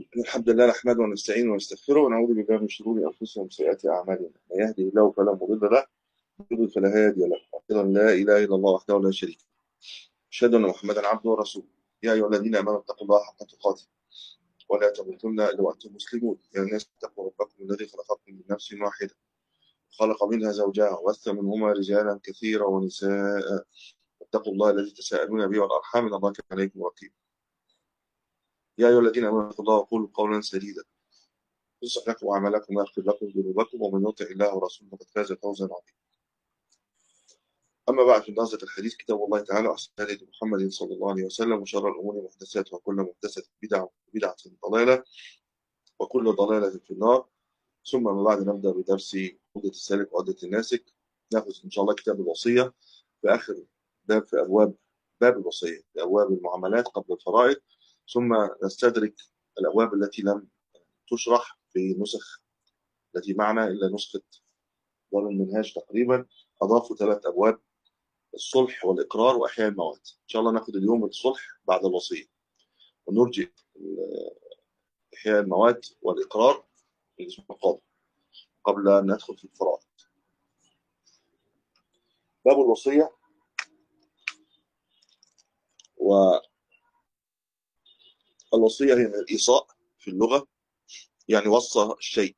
الحمد لله نحمده ونستعينه ونستغفره ونعوذ بالله من شرور انفسنا ومن سيئات اعمالنا من يهده الله فلا مضل له ومن يضلل فلا هادي له واشهد ان لا اله الا الله وحده لا شريك له اشهد ان محمدا عبده ورسوله يا ايها الذين امنوا اتقوا الله حق تقاته ولا تموتن الا وانتم مسلمون يا الناس اتقوا ربكم الذي خلقكم من نفس واحده خلق منها زوجها وبث منهما رجالا كثيرا ونساء واتقوا الله الذي تساءلون به والارحام ان الله كان عليكم رقيبا يا أيها الذين آمنوا اتقوا الله وقولوا قولا سديدا يصلح لكم أعمالكم ويغفر لكم ذنوبكم ومن يطع الله ورسوله فقد فاز فوزا عظيما أما بعد في نظرة الحديث كتاب الله تعالى وأحسن هدي محمد صلى الله عليه وسلم وشر الأمور محدثاتها وكل محدثة بدعة وبدعة ضلالة وكل ضلالة في النار ثم من بعد نبدأ بدرس عقدة السالك وعقدة الناسك ناخذ إن شاء الله كتاب الوصية في آخر باب في أبواب باب الوصية في أبواب المعاملات قبل الفرائض ثم نستدرك الأبواب التي لم تشرح في نسخ التي معنا إلا نسخة دار المنهاج تقريبا أضافوا ثلاث أبواب الصلح والإقرار وإحياء الموات إن شاء الله ناخذ اليوم الصلح بعد الوصية ونرجع إحياء الموات والإقرار في الأسبوع القادم قبل أن ندخل في الفرائض باب الوصية و الوصية هي من الإيصاء في اللغة يعني وصى الشيء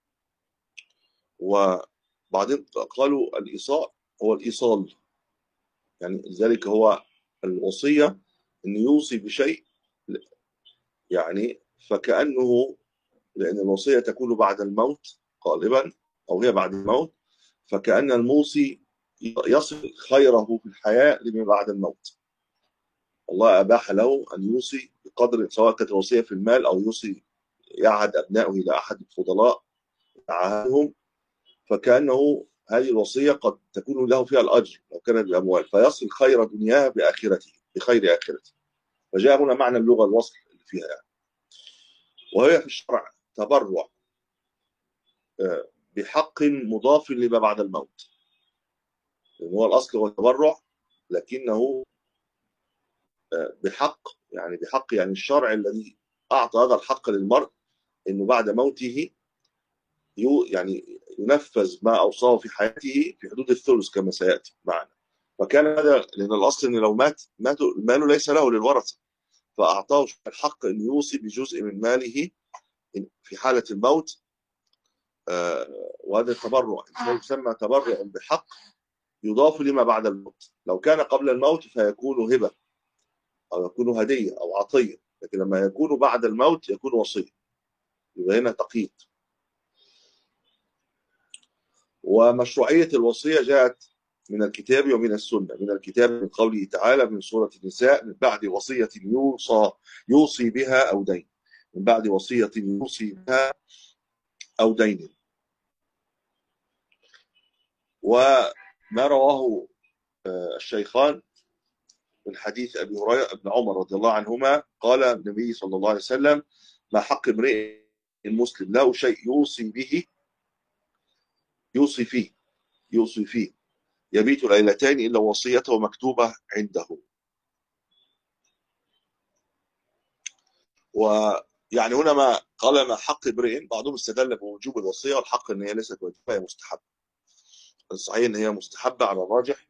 وبعدين قالوا الإيصاء هو الإيصال يعني لذلك هو الوصية أن يوصي بشيء يعني فكأنه لأن الوصية تكون بعد الموت غالبا أو هي بعد الموت فكأن الموصي يصل خيره في الحياة لما بعد الموت الله أباح له أن يوصي بقدر سواء كانت الوصية في المال أو يوصي يعهد أبنائه إلى أحد الفضلاء يعهدهم فكأنه هذه الوصية قد تكون له فيها الأجر لو كانت بأموال فيصل خير دنياه بآخرته بخير آخرته فجاء هنا معنى اللغة الوصل اللي فيها يعني وهي في الشرع تبرع بحق مضاف لما بعد الموت لأن هو الأصل هو التبرع لكنه بحق يعني بحق يعني الشرع الذي أعطى هذا الحق للمرء أنه بعد موته يعني ينفذ ما أوصاه في حياته في حدود الثلث كما سيأتي معنا فكان هذا لأن الأصل أن لو مات ماتوا المال ليس له للورثة فأعطاه الحق أن يوصي بجزء من ماله في حالة الموت وهذا التبرع يسمى تبرع بحق يضاف لما بعد الموت لو كان قبل الموت فيكون هبة أو يكون هدية أو عطية لكن لما يكون بعد الموت يكون وصية يبقى هنا تقييد ومشروعية الوصية جاءت من الكتاب ومن السنة من الكتاب من قوله تعالى من سورة النساء من بعد وصية يوصى يوصي بها أو دين من بعد وصية يوصي بها أو دين وما رواه الشيخان من حديث أبي هريرة ابن عمر رضي الله عنهما قال النبي صلى الله عليه وسلم ما حق امرئ المسلم له شيء يوصي به يوصي فيه يوصي فيه يبيت ليلتين إلا وصيته مكتوبة عنده ويعني هنا ما قال ما حق امرئ بعضهم استدل بوجوب الوصية والحق ان هي ليست واجبة هي مستحبة الصحيح ان هي مستحبة على الراجح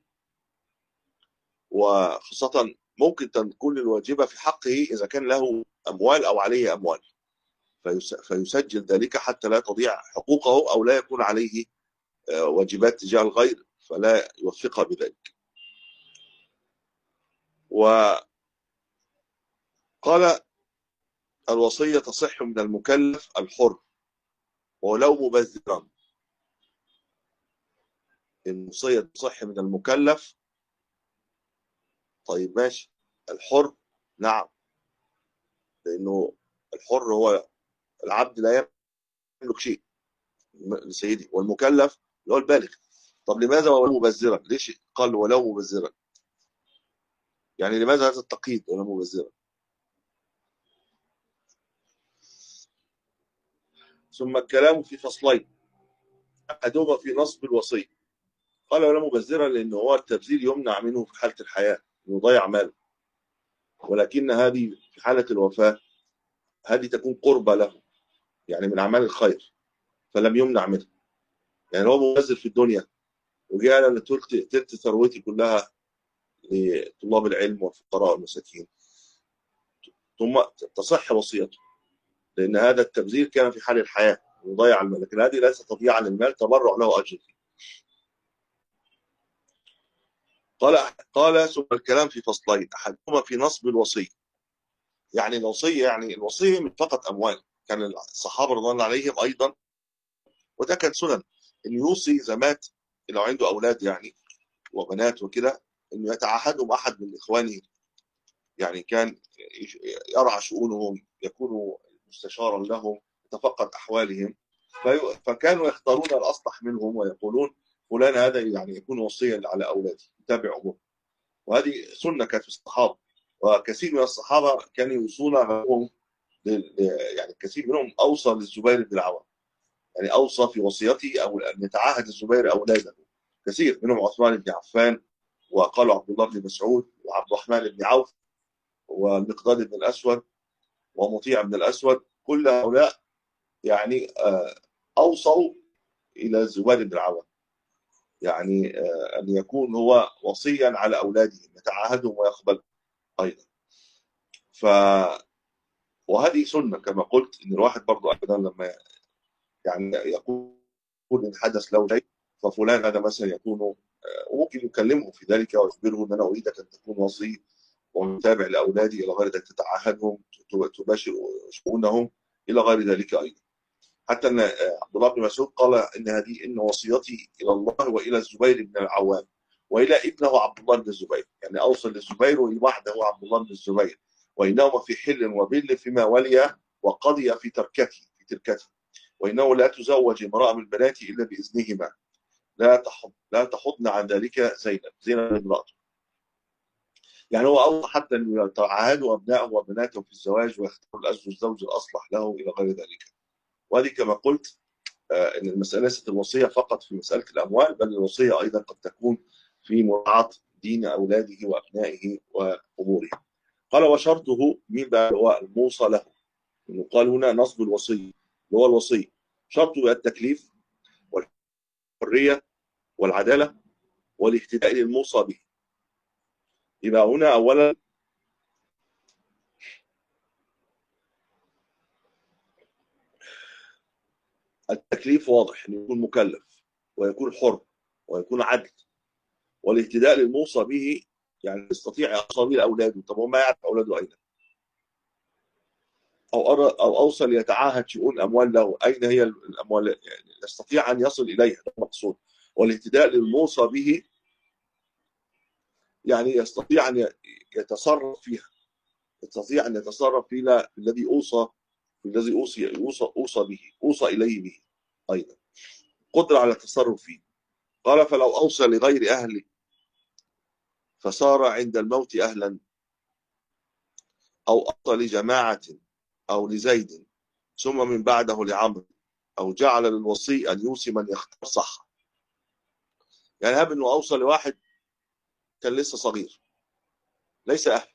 وخاصة ممكن تكون الواجبة في حقه إذا كان له أموال أو عليه أموال فيسجل ذلك حتى لا تضيع حقوقه أو لا يكون عليه واجبات تجاه الغير فلا يوفقها بذلك وقال الوصية تصح من المكلف الحر ولو مبذرا الوصية تصح من المكلف طيب ماشي الحر نعم لأنه الحر هو العبد لا يملك شيء لسيدي والمكلف اللي هو البالغ طب لماذا ولو مبذرا ليش قال ولو مبذرا يعني لماذا هذا التقييد ولو مبذرا ثم الكلام في فصلين أحدهما في نصب الوصية قال ولا مبذرا لأن هو التبذير يمنع منه في حالة الحياة يضيع ماله ولكن هذه في حالة الوفاة هذه تكون قربة له يعني من أعمال الخير فلم يمنع منها يعني هو منزل في الدنيا وجاء أنا تلت تلت ثروتي كلها لطلاب العلم والفقراء والمساكين ثم تصح وصيته لأن هذا التبذير كان في حال الحياة وضيع المال لكن هذه ليست تضييعا للمال تبرع له أجر قال قال ثم الكلام في فصلين أحدهما في نصب الوصي يعني الوصية يعني الوصية من فقط أموال كان الصحابة رضي الله عليهم أيضا وده كان سنن إن يوصي إذا مات لو عنده أولاد يعني وبنات وكده إنه يتعهدهم أحد من إخوانه يعني كان يرعى شؤونهم يكون مستشارا لهم يتفقد أحوالهم فكانوا يختارون الأصلح منهم ويقولون فلان هذا يعني يكون وصيا على أولاده يتابع أمور وهذه سنة كانت في الصحابة وكثير من الصحابة كانوا يوصون لهم يعني كثير منهم أوصى للزبير بن العوام يعني أوصى في وصيته أو أن يتعاهد الزبير أولاده كثير منهم عثمان بن عفان وقالوا عبد الله بن مسعود وعبد الرحمن بن عوف والمقداد بن الأسود ومطيع بن الأسود كل هؤلاء يعني آه، أوصوا إلى الزبير بن العوام يعني آه، أن يكون هو وصيا على أولادهم يتعاهدهم ويقبل أيضا ف وهذه سنة كما قلت إن الواحد برضو أيضا لما يعني يقول إن حدث له شيء ففلان هذا مثلا يكون آه، وممكن يكلمه في ذلك ويخبره ان انا اريدك ان تكون وصي ومتابع لاولادي الى غير ذلك تتعهدهم تباشر شؤونهم الى غير ذلك ايضا. حتى ان آه، عبد الله بن مسعود قال ان هذه ان وصيتي الى الله والى الزبير بن العوام والى ابنه عبد الله بن الزبير يعني اوصل للزبير وحده عبد الله بن الزبير وانهما في حل وبل فيما ولي وقضي في تركته في تركته وانه لا تزوج امراه من البنات الا باذنهما لا تحض لا تحضن عن ذلك زينب زينب امراته يعني هو اوصى حتى ان يتعاهدوا ابنائه وبناته في الزواج ويختاروا الزوج الاصلح له الى غير ذلك وهذه كما قلت آه، ان المساله ليست الوصيه فقط في مساله الاموال بل الوصيه ايضا قد تكون في مراعاه دين اولاده وابنائه واموره. قال وشرطه مين بقى هو الموصى له؟ انه قال هنا نصب الوصي اللي هو الوصي شرطه التكليف والحريه والعداله والاهتداء للموصى به. يبقى هنا اولا التكليف واضح انه يكون مكلف ويكون حر ويكون عدل والاهتداء للموصى به يعني يستطيع يوصل به لاولاده طب هو ما يعرف اولاده اين او أرى او اوصل يتعاهد شؤون اموال له اين هي الاموال يعني يستطيع ان يصل اليها ده المقصود والاهتداء للموصى به يعني يستطيع ان يتصرف فيها يستطيع ان يتصرف فيها الذي اوصى الذي اوصي اوصى اوصى به اوصى اليه به ايضا قدره على التصرف فيه قال فلو اوصى لغير اهله فصار عند الموت اهلا او اوصى لجماعه او لزيد ثم من بعده لعمرو او جعل للوصي ان يوصي من يختار صح يعني هب انه اوصى لواحد كان لسه صغير ليس اهل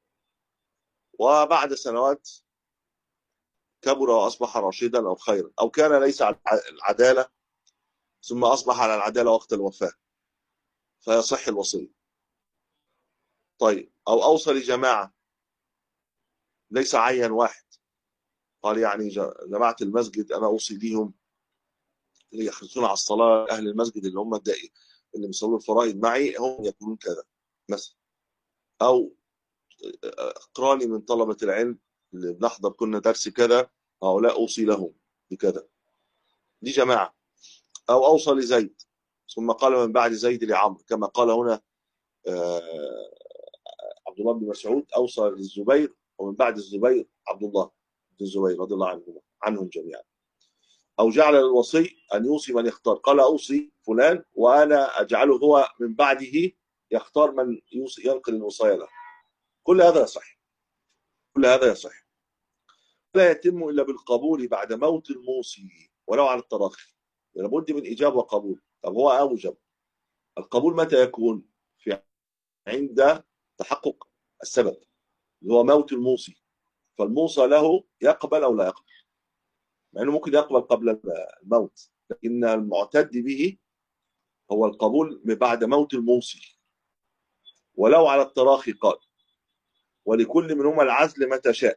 وبعد سنوات كبر واصبح رشيدا او خيرا او كان ليس على العداله ثم اصبح على العداله وقت الوفاه فيصح الوصيه طيب او اوصى لجماعه ليس عين واحد قال يعني جماعه المسجد انا اوصي ليهم اللي يحرصون على الصلاه اهل المسجد اللي هم الدائي اللي بيصلوا الفرائض معي هم يكونون كذا مثلا او اقراني من طلبه العلم اللي بنحضر كنا درس كذا هؤلاء أوصي لهم بكذا دي جماعة أو أوصى لزيد ثم قال من بعد زيد لعمرو كما قال هنا آه، عبد الله بن مسعود أوصى للزبير ومن بعد الزبير عبد الله بن الزبير رضي الله عنهم عنهم جميعا أو جعل الوصي أن يوصي من يختار قال أوصي فلان وأنا أجعله هو من بعده يختار من يوصي ينقل الوصايا له كل هذا يصح كل هذا يصح لا يتم إلا بالقبول بعد موت الموصي ولو على التراخي لابد من إجابة وقبول طب هو أوجب القبول متى يكون في عند تحقق السبب اللي هو موت الموصي فالموصى له يقبل أو لا يقبل مع أنه ممكن يقبل قبل الموت لكن المعتد به هو القبول بعد موت الموصي ولو على التراخي قال ولكل منهما العزل متى شاء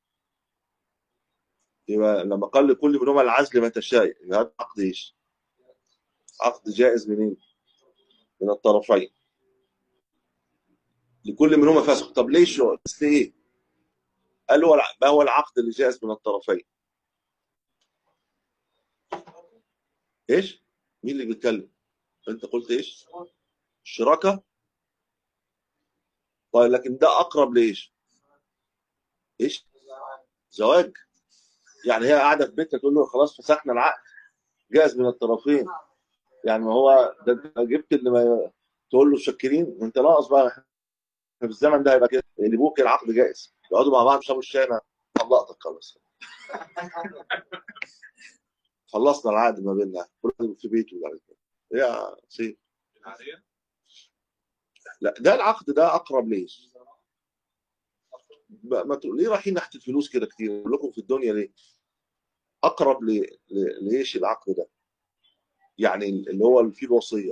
يبقى لما قال لكل منهما العزل متى شاء يبقى هذا عقد ايش؟ عقد جائز منين؟ من الطرفين لكل منهما فسق طب ليش بس ايه؟ قال هو ما هو العقد اللي جائز من الطرفين؟ ايش؟ مين اللي بيتكلم؟ انت قلت ايش؟ الشراكه طيب لكن ده اقرب لايش؟ ايش؟ زواج يعني هي قاعده في بيتها تقول له خلاص فسخنا العقد جاهز من الطرفين يعني ما هو ده انت جبت اللي ما تقول له شكرين انت ناقص بقى احنا في الزمن ده هيبقى كده اللي بوك العقد جائز يقعدوا مع بعض يشربوا الشاي انا طلقتك خلاص خلصنا العقد ما بيننا كل في بيته بعد كده يا سيد لا ده العقد ده اقرب ليش ما تقول ليه رايحين ناحيه الفلوس كده كتير اقول لكم في الدنيا ليه اقرب ل... ليش العقد ده يعني اللي هو اللي فيه الوصيه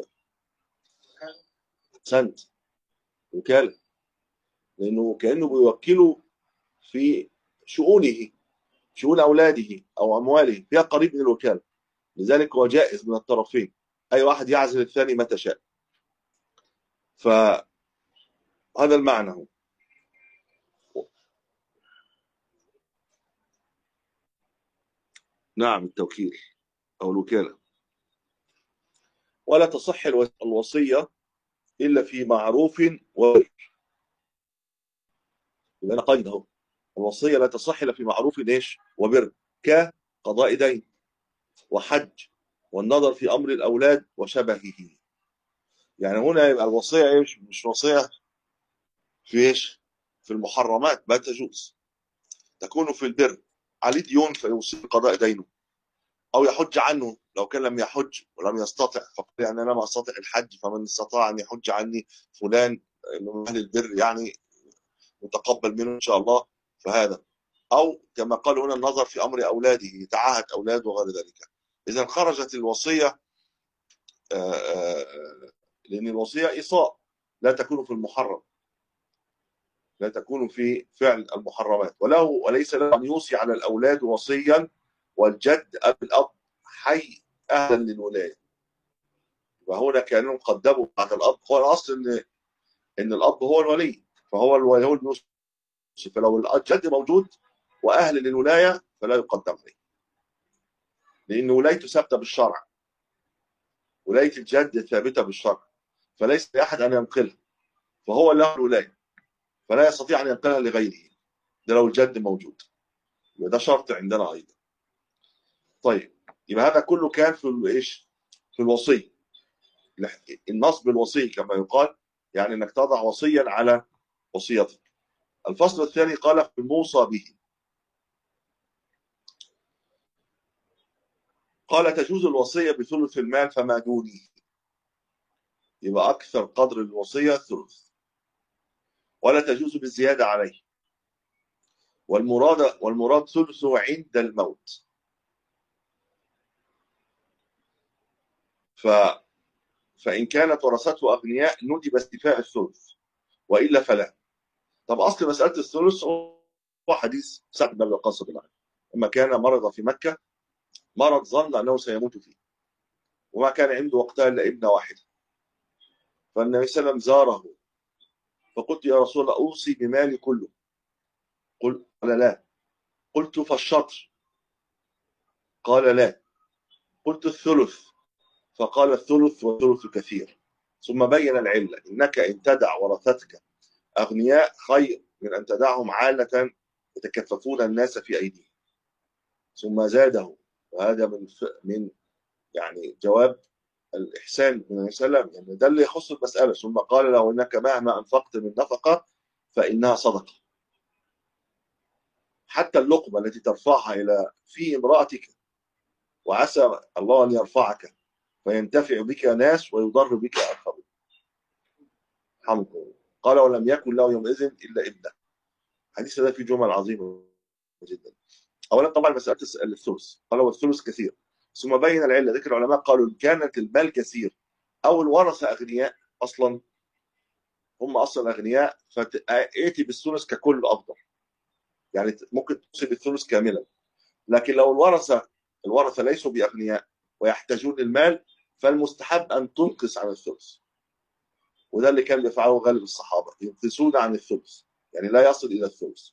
سنت وكاله لانه كانه بيوكله في شؤونه شؤون اولاده او امواله فيها قريب من الوكاله لذلك هو جائز من الطرفين اي واحد يعزل الثاني متى شاء فهذا المعنى هو نعم التوكيل أو الوكالة ولا تصح الوصية إلا في معروف وبر يبقى أنا قيد أهو الوصية لا تصح إلا في معروف إيش وبر كقضاء دين وحج والنظر في أمر الأولاد وشبهه يعني هنا يبقى الوصية إيش مش وصية في إيش في المحرمات ما تجوز تكون في البر عليه ديون فيوصي قضاء دينه أو يحج عنه لو كان لم يحج ولم يستطع فقال يعني أنا ما أستطيع الحج فمن استطاع أن يحج عني فلان من أهل البر يعني متقبل منه إن شاء الله فهذا أو كما قال هنا النظر في أمر أولاده يتعاهد أولاده وغير ذلك إذا خرجت الوصية آه، آه، لأن الوصية إيصاء لا تكون في المحرم لا تكون في فعل المحرمات وله وليس له أن يوصي على الأولاد وصيا والجد أب الأب حي أهلا للولاية وهنا كانهم قدموا بعد الأب هو الأصل إن إن الأب هو الولي فهو الولي هو الموصي فلو الجد موجود وأهل للولاية فلا يقدم عليه لأن ولايته ثابتة بالشرع ولاية الجد ثابتة بالشرع فليس لأحد أن ينقلها فهو له الولاية فلا يستطيع أن ينقلها لغيره ده لو الجد موجود يبقى ده شرط عندنا أيضا طيب يبقى هذا كله كان في ايش في الوصي النصب الوصي كما يقال يعني انك تضع وصيا على وصيتك الفصل الثاني قال في الموصى به قال تجوز الوصية بثلث المال فما دونه يبقى أكثر قدر الوصية ثلث ولا تجوز بالزيادة عليه والمراد والمراد ثلثه عند الموت ف فإن كانت ورثته أغنياء ندب استيفاء الثلث وإلا فلا طب أصل مسألة الثلث هو حديث سعد بن وقاص بن لما كان مرض في مكة مرض ظن أنه سيموت فيه وما كان عنده وقتها إلا ابنة واحدة فالنبي صلى الله عليه وسلم زاره فقلت يا رسول الله أوصي بمالي كله قل قال لا قلت فالشطر قال لا قلت الثلث فقال الثلث والثلث كثير ثم بين العلة إنك إن تدع ورثتك أغنياء خير من أن تدعهم عالة يتكففون الناس في أيديهم ثم زاده وهذا من من يعني جواب الإحسان من وسلم يعني ده اللي يخص المسألة ثم قال له إنك مهما أنفقت من نفقة فإنها صدقة حتى اللقمة التي ترفعها إلى في امرأتك وعسى الله أن يرفعك فينتفع بك ناس ويضر بك آخرون حمد قال ولم يكن له يومئذ إلا ابنه حديث ده في جمل عظيمة جدا اولا طبعا مساله الثلث قال والثلث كثير ثم بين العله ذكر العلماء قالوا ان كانت المال كثير او الورثه اغنياء اصلا هم اصلا اغنياء فاتي بالثلث ككل افضل يعني ممكن توصي بالثلث كاملا لكن لو الورثه الورثه ليسوا باغنياء ويحتاجون للمال فالمستحب ان تنقص عن الثلث وده اللي كان بيفعله غالب الصحابه ينقصون عن الثلث يعني لا يصل الى الثلث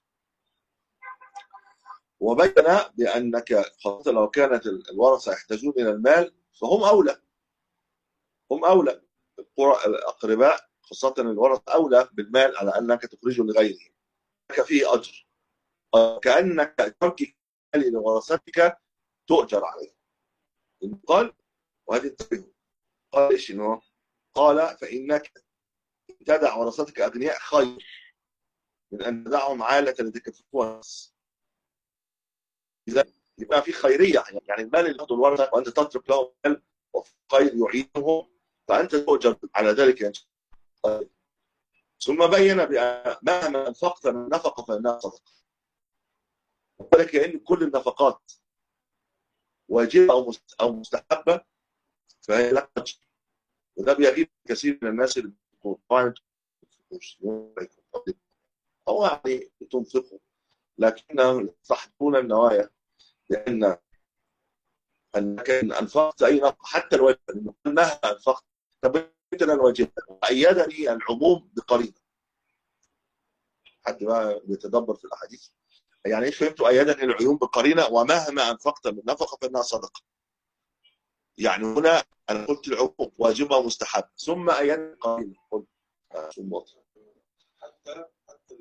وبين بانك خاصه لو كانت الورثه يحتاجون الى المال فهم اولى هم اولى الاقرباء خاصه الورثه اولى بالمال على انك تخرجه لغيره لك فيه اجر كانك ترك المال لورثتك تؤجر عليه قال وهذه انتبهوا قال ايش انه قال فانك تدع ورثتك اغنياء خير من ان تدعهم عاله لتكففوها الناس اذا يبقى في خيريه يعني المال اللي ياخذه الورثه وانت تترك لهم مال وخير يعينهم فانت تؤجر على ذلك يعني ثم بين بان مهما انفقت من نفقه فانها صدقه وذلك ان كل النفقات واجبه او او مستحبه فهي لك وده بيغيب كثير من الناس اللي طبعا او يعني تنفقوا لكنهم يستحقون النوايا لان انك ان انفقت اي نفقه حتى الواجب مهما انفقت تبين الواجب ايدني العموم بقرينه حد بقى يتدبر في الاحاديث يعني ايش فهمتوا ايدني العيون بقرينه ومهما انفقت من نفقه فانها صدقه يعني هنا انا قلت العموم واجبها ومستحب ثم ايدني قرينه قلت ثم حتى حتى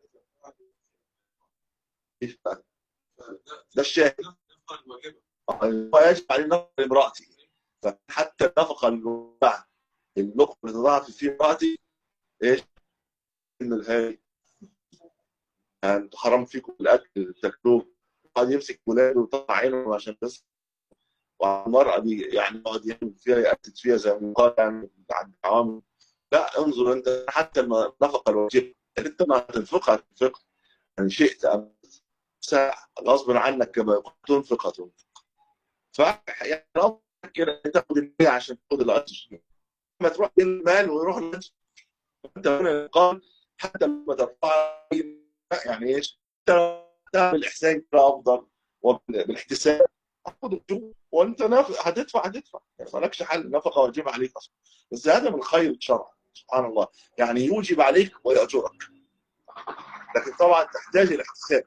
ده الشاهد هو يجب عليه نفقه امرأتي فحتى النفقه اللي اللقمه اللي تضاعف في امرأتي ايش؟ ان الهاي يعني حرام فيكم الاكل تاكلوه قاعد يمسك ولاده ويطلع عينه عشان بس والمرأة دي يعني يقعد يعمل فيها يأكد فيها زي ما قال يعني عند عوامل لا انظر انت حتى النفقه الواجبه انت ما هتنفقها تنفقها ان شئت ام غصب عنك كما تنفق هتنفق ف يعني كده تاخد النية عشان تاخد الاجر لما تروح المال ويروح الاجر انت هنا قال حتى لما ترفع يعني ايش؟ تعمل احسان كده افضل وبالاحتساب خد وانت هتدفع هتدفع يعني مالكش حل نفقه واجبه عليك اصلا بس هذا من خير الشرع سبحان الله يعني يوجب عليك ويأجرك لكن طبعا تحتاج الاحتساب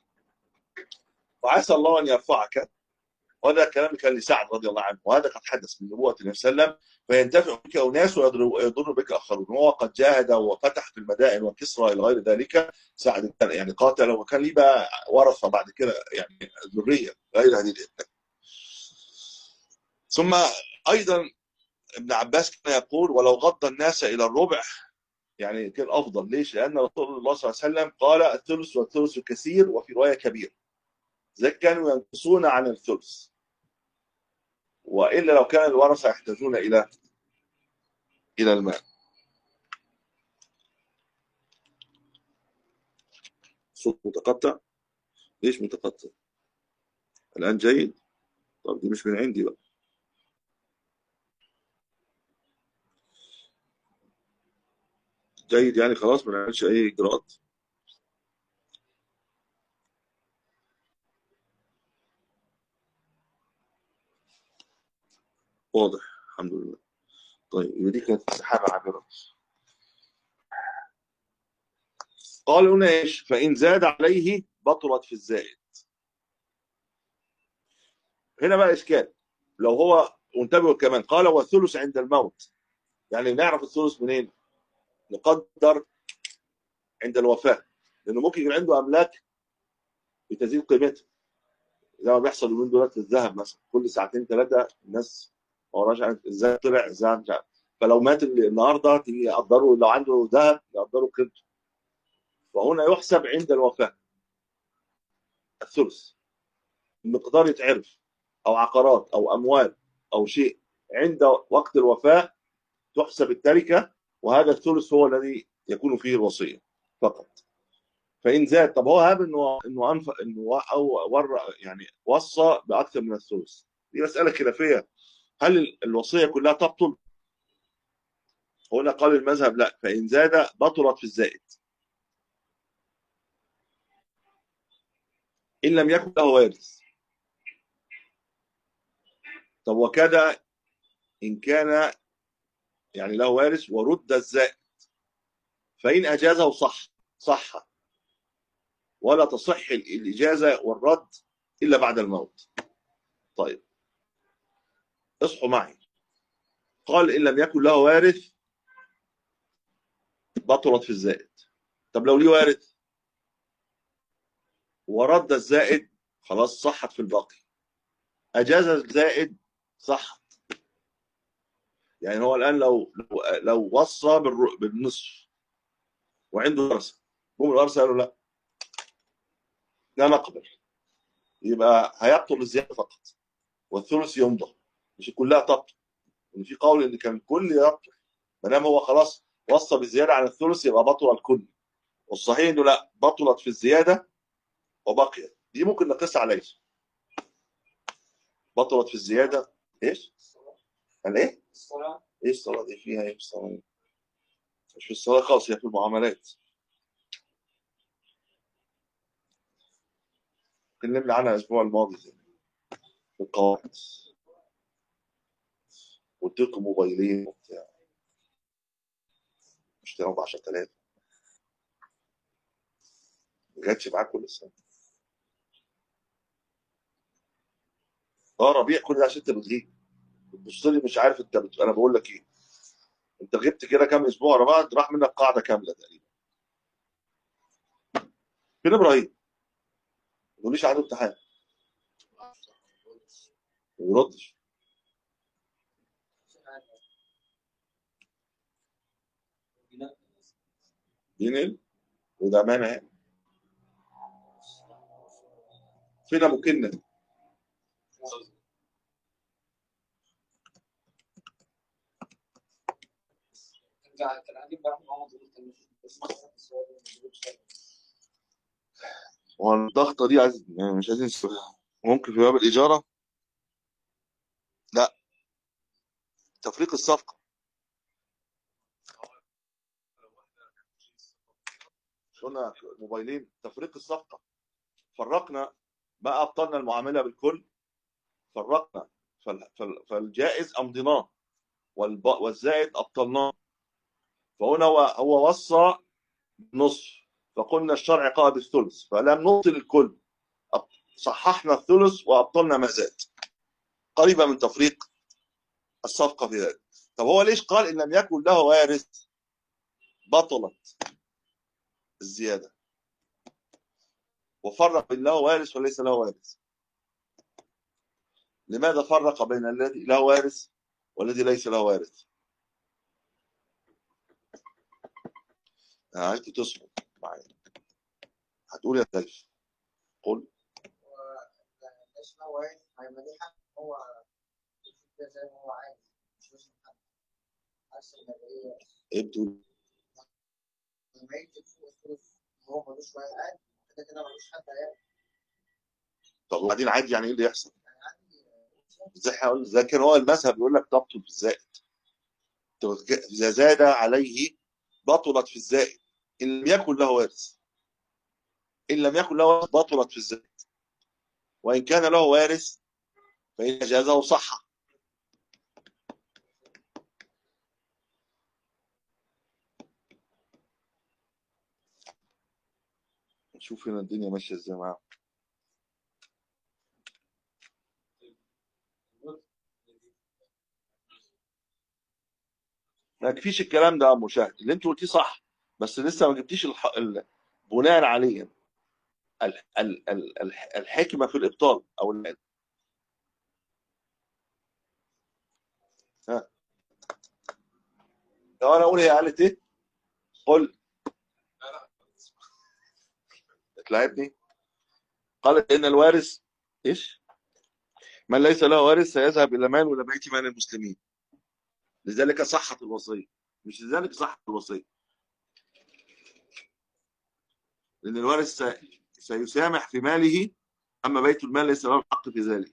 وعسى الله ان يرفعك وهذا الكلام كان لسعد رضي الله عنه وهذا قد حدث من نبوة النبي صلى الله عليه وسلم فينتفع بك أناس ويضر بك آخرون وهو قد جاهد وفتح في المدائن وكسرى إلى غير ذلك سعد كان يعني قاتل وكان ليه بقى ورثة بعد كده يعني ذرية غير هذه الإنتاج ثم أيضا ابن عباس كان يقول ولو غض الناس إلى الربع يعني كان أفضل ليش؟ لأن رسول الله صلى الله عليه وسلم قال الثلث والثلث كثير وفي رواية كبير ذلك كانوا ينقصون عن الثلث والا لو كان الورثه يحتاجون الى الى المال صوت متقطع ليش متقطع الان جيد طب دي مش من عندي بقى جيد يعني خلاص ما نعملش اي اجراءات واضح الحمد لله طيب يبقى دي كانت سحابة عابرة قال هنا ايش فإن زاد عليه بطلت في الزائد هنا بقى إشكال لو هو وانتبهوا كمان قال والثلث عند الموت يعني نعرف الثلث منين نقدر عند الوفاة لأنه ممكن يكون عنده أملاك بتزيد قيمتها زي ما بيحصل من دلوقتي الذهب مثلا كل ساعتين ثلاثة الناس ما وراش ازاي طلع ازاي مش عارف فلو مات النهارده تيجي يقدروا لو عنده ذهب يقدروا قيمته وهنا يحسب عند الوفاه الثلث المقدار يتعرف او عقارات او اموال او شيء عند وقت الوفاه تحسب التركه وهذا الثلث هو الذي يكون فيه الوصيه فقط فان زاد طب هو هاب انه انه انف انه او ور يعني وصى باكثر من الثلث دي مساله خلافيه هل الوصيه كلها تبطل؟ هنا قال المذهب لا فان زاد بطلت في الزائد ان لم يكن له وارث طب وكذا ان كان يعني له وارث ورد الزائد فان اجازه صح صح ولا تصح الاجازه والرد الا بعد الموت طيب اصحوا معي قال ان لم يكن له وارث بطلت في الزائد طب لو ليه وارث ورد الزائد خلاص صحت في الباقي اجاز الزائد صحت يعني هو الان لو لو, لو وصى بالر- بالنصف وعنده ورثه هم الورثه قالوا لا لا نقبل يبقى هيبطل الزياده فقط والثلث يمضى مش كلها تبطل ان في قول ان كان الكل يبطل ما دام هو خلاص وصى بالزياده عن الثلث يبقى بطل الكل والصحيح انه لا بطلت في الزياده وبقيت دي ممكن نقيس عليها بطلت في الزياده ايش؟ قال ايه؟ الصلاة ايه الصلاه دي فيها ايه الصلاه دي؟ مش في الصلاه خالص هي في المعاملات اتكلمنا عنها الاسبوع الماضي زي في القواعد قلت لكم موبايلين وبتاع اشتريهم ب 10000 ما جاتش معاكم لسه اه ربيع كل ده عشان انت بتغيب بتبص لي مش عارف انت بت... انا بقول لك ايه انت غبت كده كام اسبوع ورا بعض راح منك قاعده كامله تقريبا فين ابراهيم؟ ما تقوليش عنده امتحان ما بيردش بينقل وده امانه يعني فين ابو كنه؟ كان كان عندي امبارح محمد يقول كان بس السؤال ما بيجاوبش. هو الضغطه دي عايز يعني مش عايزين نسويها ممكن في باب الاجاره لا تفريق الصفقه قلنا موبايلين تفريق الصفقه فرقنا ما ابطلنا المعامله بالكل فرقنا فال- فال- فالجائز امضيناه والب- والزائد ابطلناه فهنا هو هو وصى نصف فقلنا الشرع قال بالثلث فلم نبطل الكل أب- صححنا الثلث وابطلنا ما زاد قريبه من تفريق الصفقه في ذلك طب هو ليش قال ان لم يكن له وارث بطلت الزياده وفرق بين له وارث وليس له وارث لماذا فرق بين الذي له وارث والذي ليس له وارث انا عايزكم تصحوا معايا هتقول يا سيف قل ليش هو واقف هيبقى ليه حق هو يشوف كده زي ما هو عايز مش لازم حد عكس المبدئية ايه بتقول لما يكتب فوق الثلث هو ملوش واحد قاعد كده كده ملوش حد هيعمل طب وبعدين عادي يعني ايه اللي يحصل يعني عندي ازاي هقول اذا كان هو المذهب بيقول لك تبطل في الزائد طب اذا زاد عليه بطلت في الزائد ان لم يكن له وارث ان لم يكن له وارث بطلت في الزائد وان كان له وارث فان جازه صح نشوف هنا الدنيا ماشيه ازاي معاهم ما يكفيش الكلام ده يا أم مشاهد اللي انت قلتيه صح بس لسه ما جبتيش الح... ال... بناء عليه ال... ال... ال... ال- الحكمه في الابطال او ال... ها لو انا اقول هي قالت ايه قل تلعبني قالت ان الوارث ايش من ليس له وارث سيذهب الى مال ولا بيت مال المسلمين لذلك صحت الوصيه مش لذلك صحت الوصيه لان الوارث سي- سيسامح في ماله اما بيت المال ليس له الحق في ذلك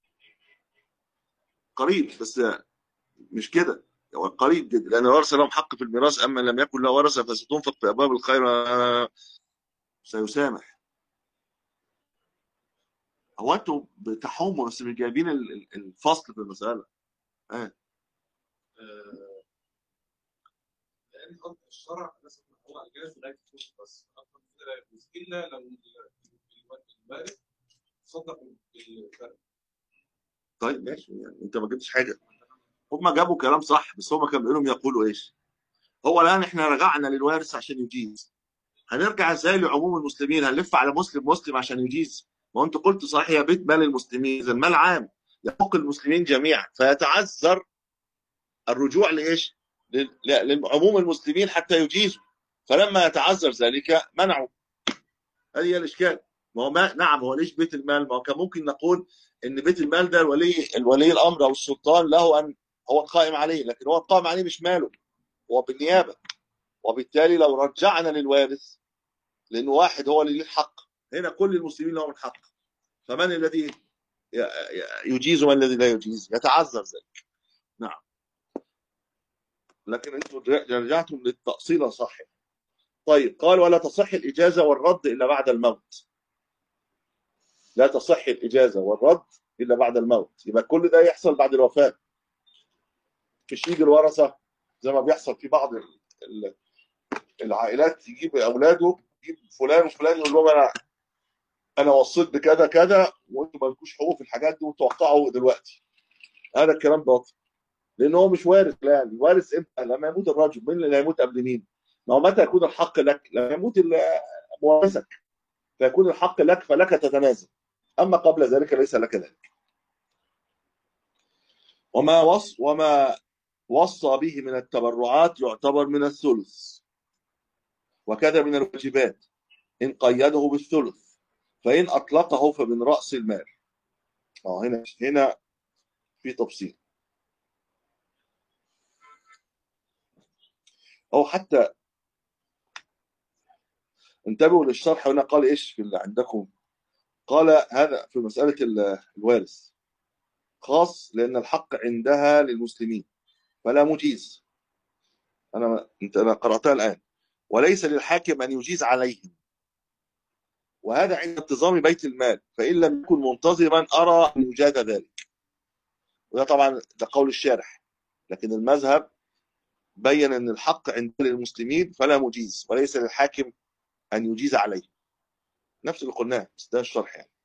قريب بس مش كده هو قريب جدا لان الورثه لهم حق في الميراث اما لم يكن له ورثه فستنفق في ابواب الخير آه، سيسامح هو انتوا بتحوموا بس مش جايبين ال- ال- الفصل في المساله آه، لان أصل الشرع لازم هو الجاز لا يجوز بس اكثر من كده لا يجوز الا لو ال- ال- الوارث صدق بالفرق طيب ماشي يعني انت ما جبتش حاجه هم جابوا كلام صح بس هم كانوا بيقولوا يقولوا ايش هو الان احنا رجعنا للوارث عشان يجيز هنرجع ازاي لعموم المسلمين هنلف على مسلم مسلم عشان يجيز ما هو انت قلت صحيح يا بيت مال المسلمين اذا المال عام يحق المسلمين جميعا فيتعذر الرجوع لايش لل- ل- لعموم المسلمين حتى يجيزوا فلما يتعذر ذلك منعوا هذه هي الاشكال ما هو ما نعم هو ليش بيت المال ما هو كان ممكن نقول ان بيت المال ده الولي الولي الامر او السلطان له ان هو القائم عليه لكن هو القائم عليه مش ماله هو بالنيابه وبالتالي لو رجعنا للوارث لانه واحد هو اللي ليه الحق هنا كل المسلمين لهم الحق فمن الذي ي- ي- يجيز ومن الذي لا يجيز يتعذر ذلك نعم لكن انتم رجعتم للتأصيل صح طيب قال ولا تصح الإجازة والرد إلا بعد الموت لا تصح الإجازة والرد إلا بعد الموت يبقى كل ده يحصل بعد الوفاة مش يجي الورثة زي ما بيحصل في بعض ال- ال- العائلات يجيب أولاده يجيب فلان وفلان يقول لهم أنا أنا وصيت بكذا كذا وأنتم مالكوش حقوق في الحاجات دي وتوقعوا دلوقتي هذا الكلام باطل لأن هو مش وارث لا يعني وارث إمتى لما يموت الرجل مين اللي هيموت قبل مين؟ ما هو متى يكون الحق لك؟ لما يموت ال- مورثك فيكون الحق لك فلك تتنازل اما قبل ذلك ليس لك ذلك وما وص وما وصى به من التبرعات يعتبر من الثلث وكذا من الواجبات ان قيده بالثلث فان اطلقه فمن راس المال اه هنا هنا في تفصيل او حتى انتبهوا للشرح هنا قال ايش في اللي عندكم قال هذا في مساله ال- الوارث خاص لان الحق عندها للمسلمين فلا مجيز انا انت انا قراتها الان وليس للحاكم ان يجيز عليهم وهذا عند انتظام بيت المال فان لم يكن منتظما ارى ان يجاد ذلك وده طبعا ده قول الشارح لكن المذهب بين ان الحق عند للمسلمين فلا مجيز وليس للحاكم ان يجيز عليه نفس اللي قلناه بس ده الشرح يعني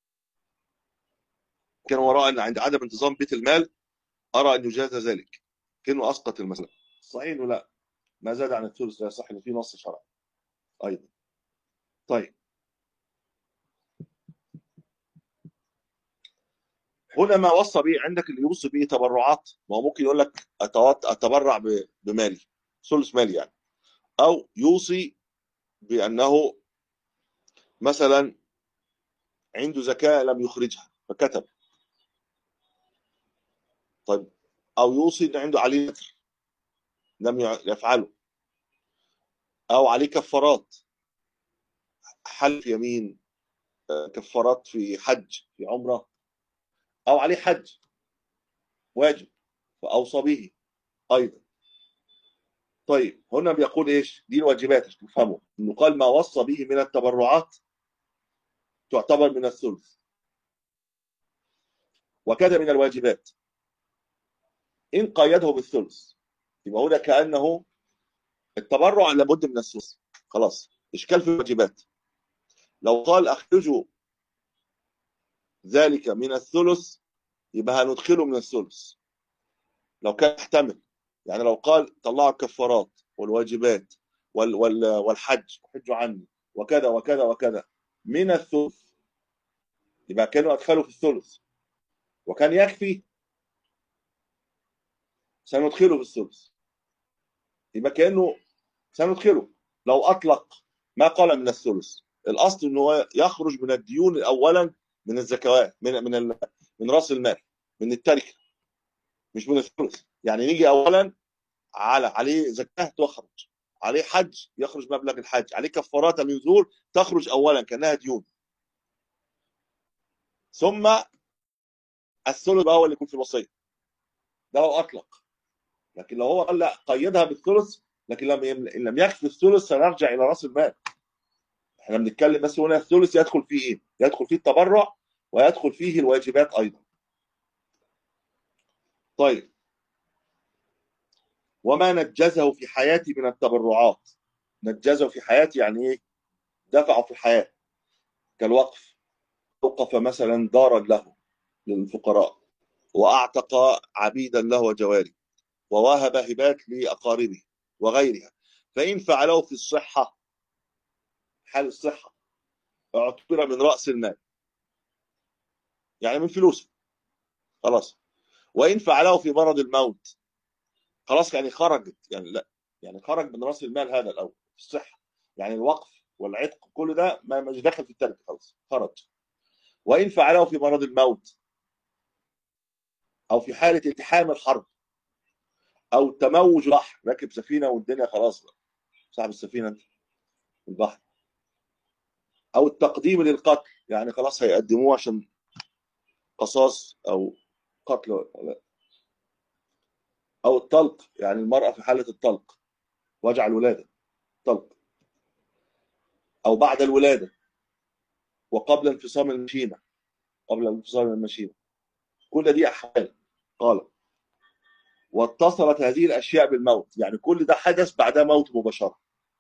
كان وراء ان عند عدم انتظام بيت المال ارى ان يجاز ذلك كانه اسقط المساله صحيح انه لا ما زاد عن الثلث لا يصح إن في نص شرعي ايضا طيب هنا ما وصى به عندك اللي يوصي به تبرعات ما هو ممكن يقول لك أتوت- اتبرع ب- بمالي ثلث مالي يعني او يوصي بانه مثلا عنده زكاه لم يخرجها فكتب طيب او يوصي ان عنده عليه نذر لم يع- يفعله او عليه كفارات حلف يمين آه، كفارات في حج في عمره او عليه حج واجب فاوصى به ايضا طيب هنا بيقول ايش دي الواجبات عشان تفهموا انه قال ما وصى به من التبرعات تعتبر من الثلث وكذا من الواجبات ان قيده بالثلث يبقى هنا كانه التبرع لابد من الثلث خلاص اشكال في الواجبات لو قال اخرجوا ذلك من الثلث يبقى هندخله من الثلث لو كان يحتمل يعني لو قال طلعوا الكفارات والواجبات وال وال والحج حجوا عني وكذا وكذا وكذا من الثلث يبقى كانوا ادخلوا في الثلث وكان يكفي سندخله في الثلث يبقى كانه سندخله لو اطلق ما قال من الثلث الاصل ان هو يخرج من الديون اولا من الزكوات من من ال- من راس المال من التركه مش من الثلث يعني نيجي اولا على عليه زكاه تخرج عليه حج يخرج مبلغ الحج عليه كفارات النذور تخرج اولا كانها ديون ثم الثلث بقى هو اللي يكون في الوصيه ده لو اطلق لكن لو هو قال لا قيدها بالثلث لكن لم يم- إن لم يكفي الثلث سنرجع الى راس المال احنا بنتكلم بس هنا الثلث يدخل فيه ايه؟ يدخل فيه التبرع ويدخل فيه الواجبات ايضا طيب وما نجزه في حياتي من التبرعات نجزه في حياتي يعني ايه دفعه في الحياه كالوقف وقف مثلا دارا له للفقراء واعتق عبيدا له وجواري ووهب هبات لاقاربه وغيرها فان فعله في الصحه حال الصحه اعتبر من راس المال يعني من فلوسه خلاص وان فعله في مرض الموت خلاص يعني خرجت يعني لا يعني خرج من راس المال هذا الاول في الصحه يعني الوقف والعتق كل ده ما مش داخل في التركه خلاص خرج وان فعله في مرض الموت او في حاله التحام الحرب او تموج بحر راكب سفينه والدنيا خلاص بقى صاحب السفينه انت في البحر او التقديم للقتل يعني خلاص هيقدموه عشان قصاص او قتل ولا- او الطلق يعني المراه في حاله الطلق وجع الولاده طلق او بعد الولاده وقبل انفصام المشيمه قبل انفصام المشيمه كل دي احوال قال واتصلت هذه الاشياء بالموت يعني كل ده حدث بعد موت مباشره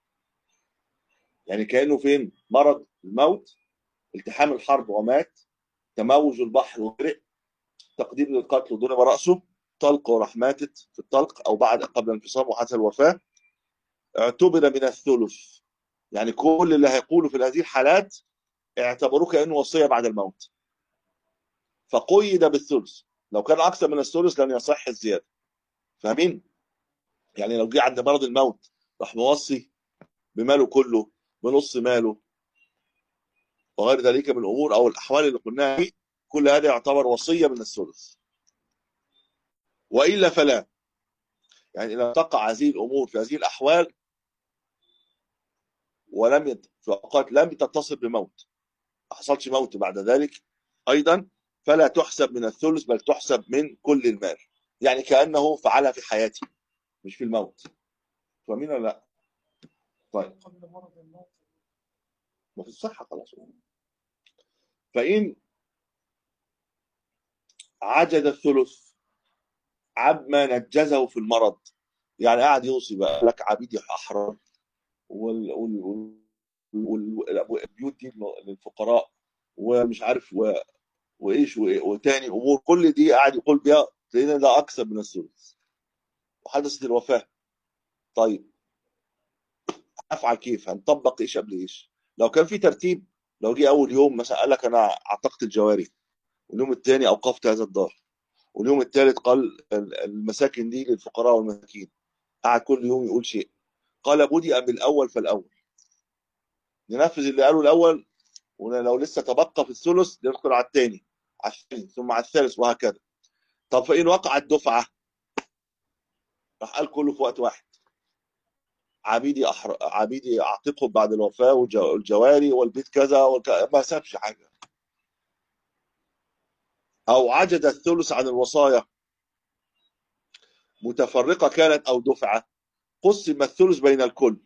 يعني كانه فين مرض الموت التحام الحرب ومات تموج البحر وغرق تقديم للقتل وضرب راسه طلق وراح ماتت في الطلق او بعد قبل انفصام وحتى الوفاه اعتبر من الثلث يعني كل اللي هيقوله في هذه الحالات اعتبروه كانه وصيه بعد الموت فقيد بالثلث لو كان اكثر من الثلث لن يصح الزياده فاهمين؟ يعني لو جه عند مرض الموت راح موصي بماله كله بنص ماله وغير ذلك من الامور او الاحوال اللي قلناها دي كل هذا يعتبر وصيه من الثلث والا فلا يعني اذا تقع هذه الامور في هذه الاحوال ولم يت... في اوقات لم تتصل بموت ما حصلش موت بعد ذلك ايضا فلا تحسب من الثلث بل تحسب من كل المال يعني كانه فعلها في حياته مش في الموت فاهمين ولا لا؟ طيب قبل مرض الموت ما في الصحة خلاص فإن عجز الثلث عما نجزه في المرض يعني قاعد يوصي بقى لك عبيد أحرار وال... وال... وال... وال... والبيوت دي للفقراء ومش عارف و... وايش و... وتاني امور كل دي قاعد يقول بيها لان ده اكثر من الثلث وحدثت الوفاه طيب افعل كيف هنطبق ايش قبل ايش لو كان في ترتيب لو جه اول يوم مثلا قال لك انا اعتقت الجواري واليوم الثاني اوقفت هذا الدار واليوم الثالث قال المساكن دي للفقراء والمساكين قعد كل يوم يقول شيء قال بدأ بالاول فالاول ننفذ اللي قاله الاول ولو لسه تبقى في الثلث ندخل على الثاني على الثاني ثم على الثالث وهكذا طب فإن وقعت دفعة راح قال كله في وقت واحد عبيدي أحر... عبيدي اعتقهم بعد الوفاه والجواري والبيت كذا والك... ما سابش حاجه او عجز الثلث عن الوصايا متفرقه كانت او دفعه قسم الثلث بين الكل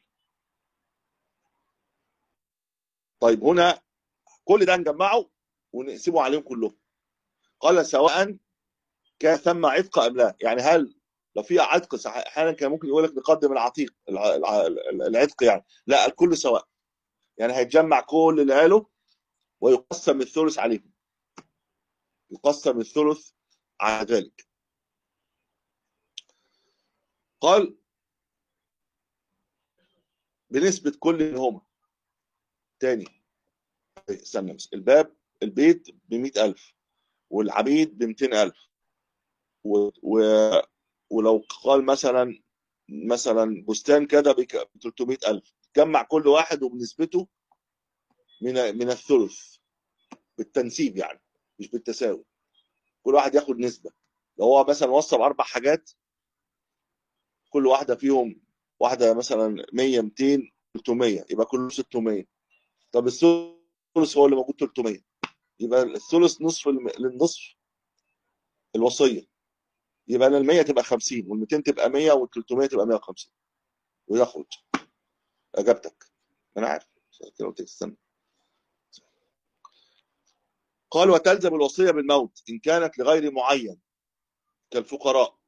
طيب هنا كل ده نجمعه ونقسمه عليهم كلهم قال سواء كان ثم عتق ام لا يعني هل لو في عتق احيانا كان ممكن يقول لك نقدم العتيق العتق يعني لا الكل سواء يعني هيتجمع كل اللي قاله ويقسم الثلث عليهم يقسم الثلث على ذلك قال بنسبة كل منهما تاني استنى بس الباب البيت ب ألف والعبيد ب ألف و... و... ولو قال مثلا مثلا بستان كذا ب 300000 جمع كل واحد وبنسبته من من الثلث بالتنسيب يعني مش بالتساوي كل واحد ياخد نسبه لو هو مثلا وصل اربع حاجات كل واحده فيهم واحده مثلا 100 200 300 يبقى كله 600 طب الثلث هو اللي موجود 300 يبقى الثلث نصف الم- للنصف الوصيه يبقى انا ال 100 تبقى 50 وال 200 تبقى 100 وال 300 تبقى 150 ويخرج اجابتك انا عارف عشان كده قلت لك استنى قال وتلزم الوصيه بالموت ان كانت لغير معين كالفقراء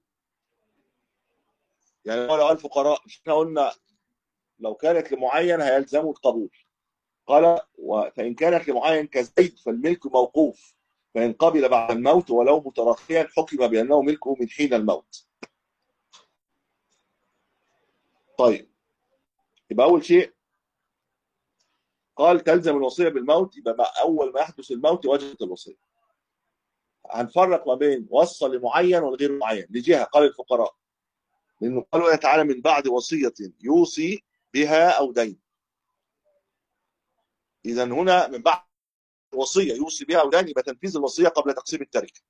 يعني هو لو قال فقراء مش احنا قلنا لو كانت لمعين هيلزمه القبول قال و- فإن كانت لمعين كزيد فالملك موقوف فإن قبل بعد الموت ولو متراخيا حكم بأنه ملكه من حين الموت طيب يبقى أول شيء قال تلزم الوصية بالموت يبقى ما أول ما يحدث الموت وجبت الوصية هنفرق ما بين وصى لمعين والغير معين لجهة قال الفقراء لأنه قالوا تعالى من بعد وصية يوصي بها أو دين إذا هنا من بعد وصية يوصي بها أو دين يبقى تنفيذ الوصية قبل تقسيم التركة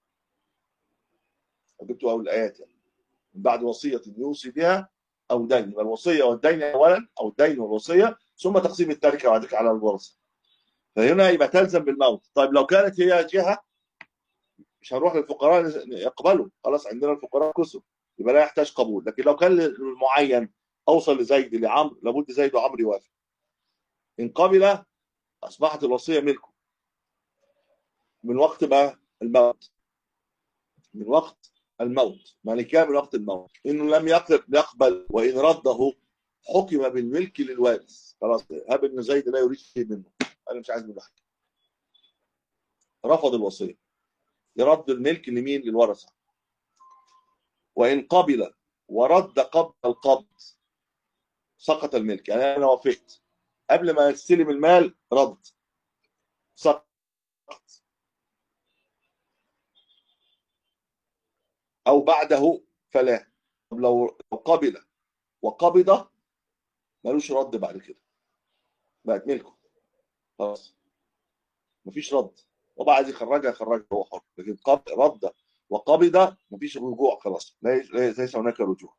جبت أول الآيات يعني. من بعد وصية يوصي بها أو دين يبقى الوصية والدين أولا أو الدين والوصية ثم تقسيم التركة بعد كده على الورثة فهنا يبقى تلزم بالموت طيب لو كانت هي جهة مش هنروح للفقراء يقبلوا خلاص عندنا الفقراء كسر يبقى لا يحتاج قبول لكن لو كان المعين أوصل لزيد لعمرو لابد زيد وعمرو يوافق إن قبل أصبحت الوصية ملكه من وقت ما الموت من وقت الموت يعني كام من وقت الموت إنه لم يقبل يقبل وإن رده حكم بالملك للوارث خلاص هب إن زيد لا يريد شيء منه أنا مش عايز منه حاجة رفض الوصية يرد الملك لمين للورثة وإن قبل ورد قبل القبض سقط الملك يعني أنا وافقت قبل ما يستلم المال رد سقط أو بعده فلا طب لو لو قبل وقبض ملوش رد بعد كده بقت ملكه خلاص مفيش رد طبعا عايز يخرجها يخرجها هو حر لكن قبض رد وقبض مفيش رجوع خلاص ليس ليس هناك رجوع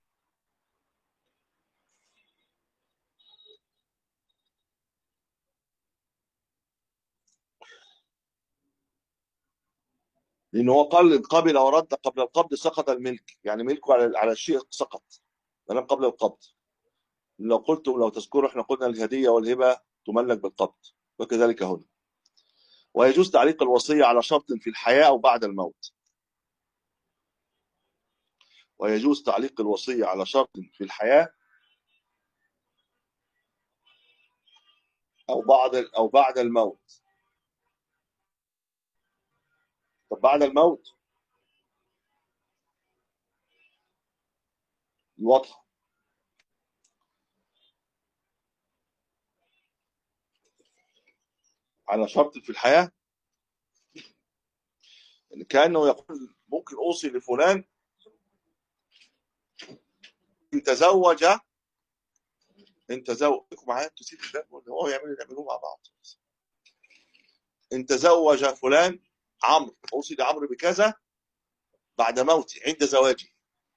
لأن هو قال قبل ورد قبل القبض سقط الملك يعني ملكه على على الشيء سقط ما قبل القبض لو قلت لو تذكروا احنا قلنا الهدية والهبة تملك بالقبض وكذلك هنا ويجوز تعليق الوصية على شرط في الحياة أو بعد الموت ويجوز تعليق الوصية على شرط في الحياة أو بعد أو بعد الموت طب بعد الموت واضحة على شرط في الحياة إن كأنه يقول ممكن أوصي لفلان إن تزوج إن تزوج معايا تسيب الباب ولا هو يعمل اللي يعملوه مع بعض إن تزوج فلان عمرو أوصي لعمرو بكذا بعد موتي عند زواجي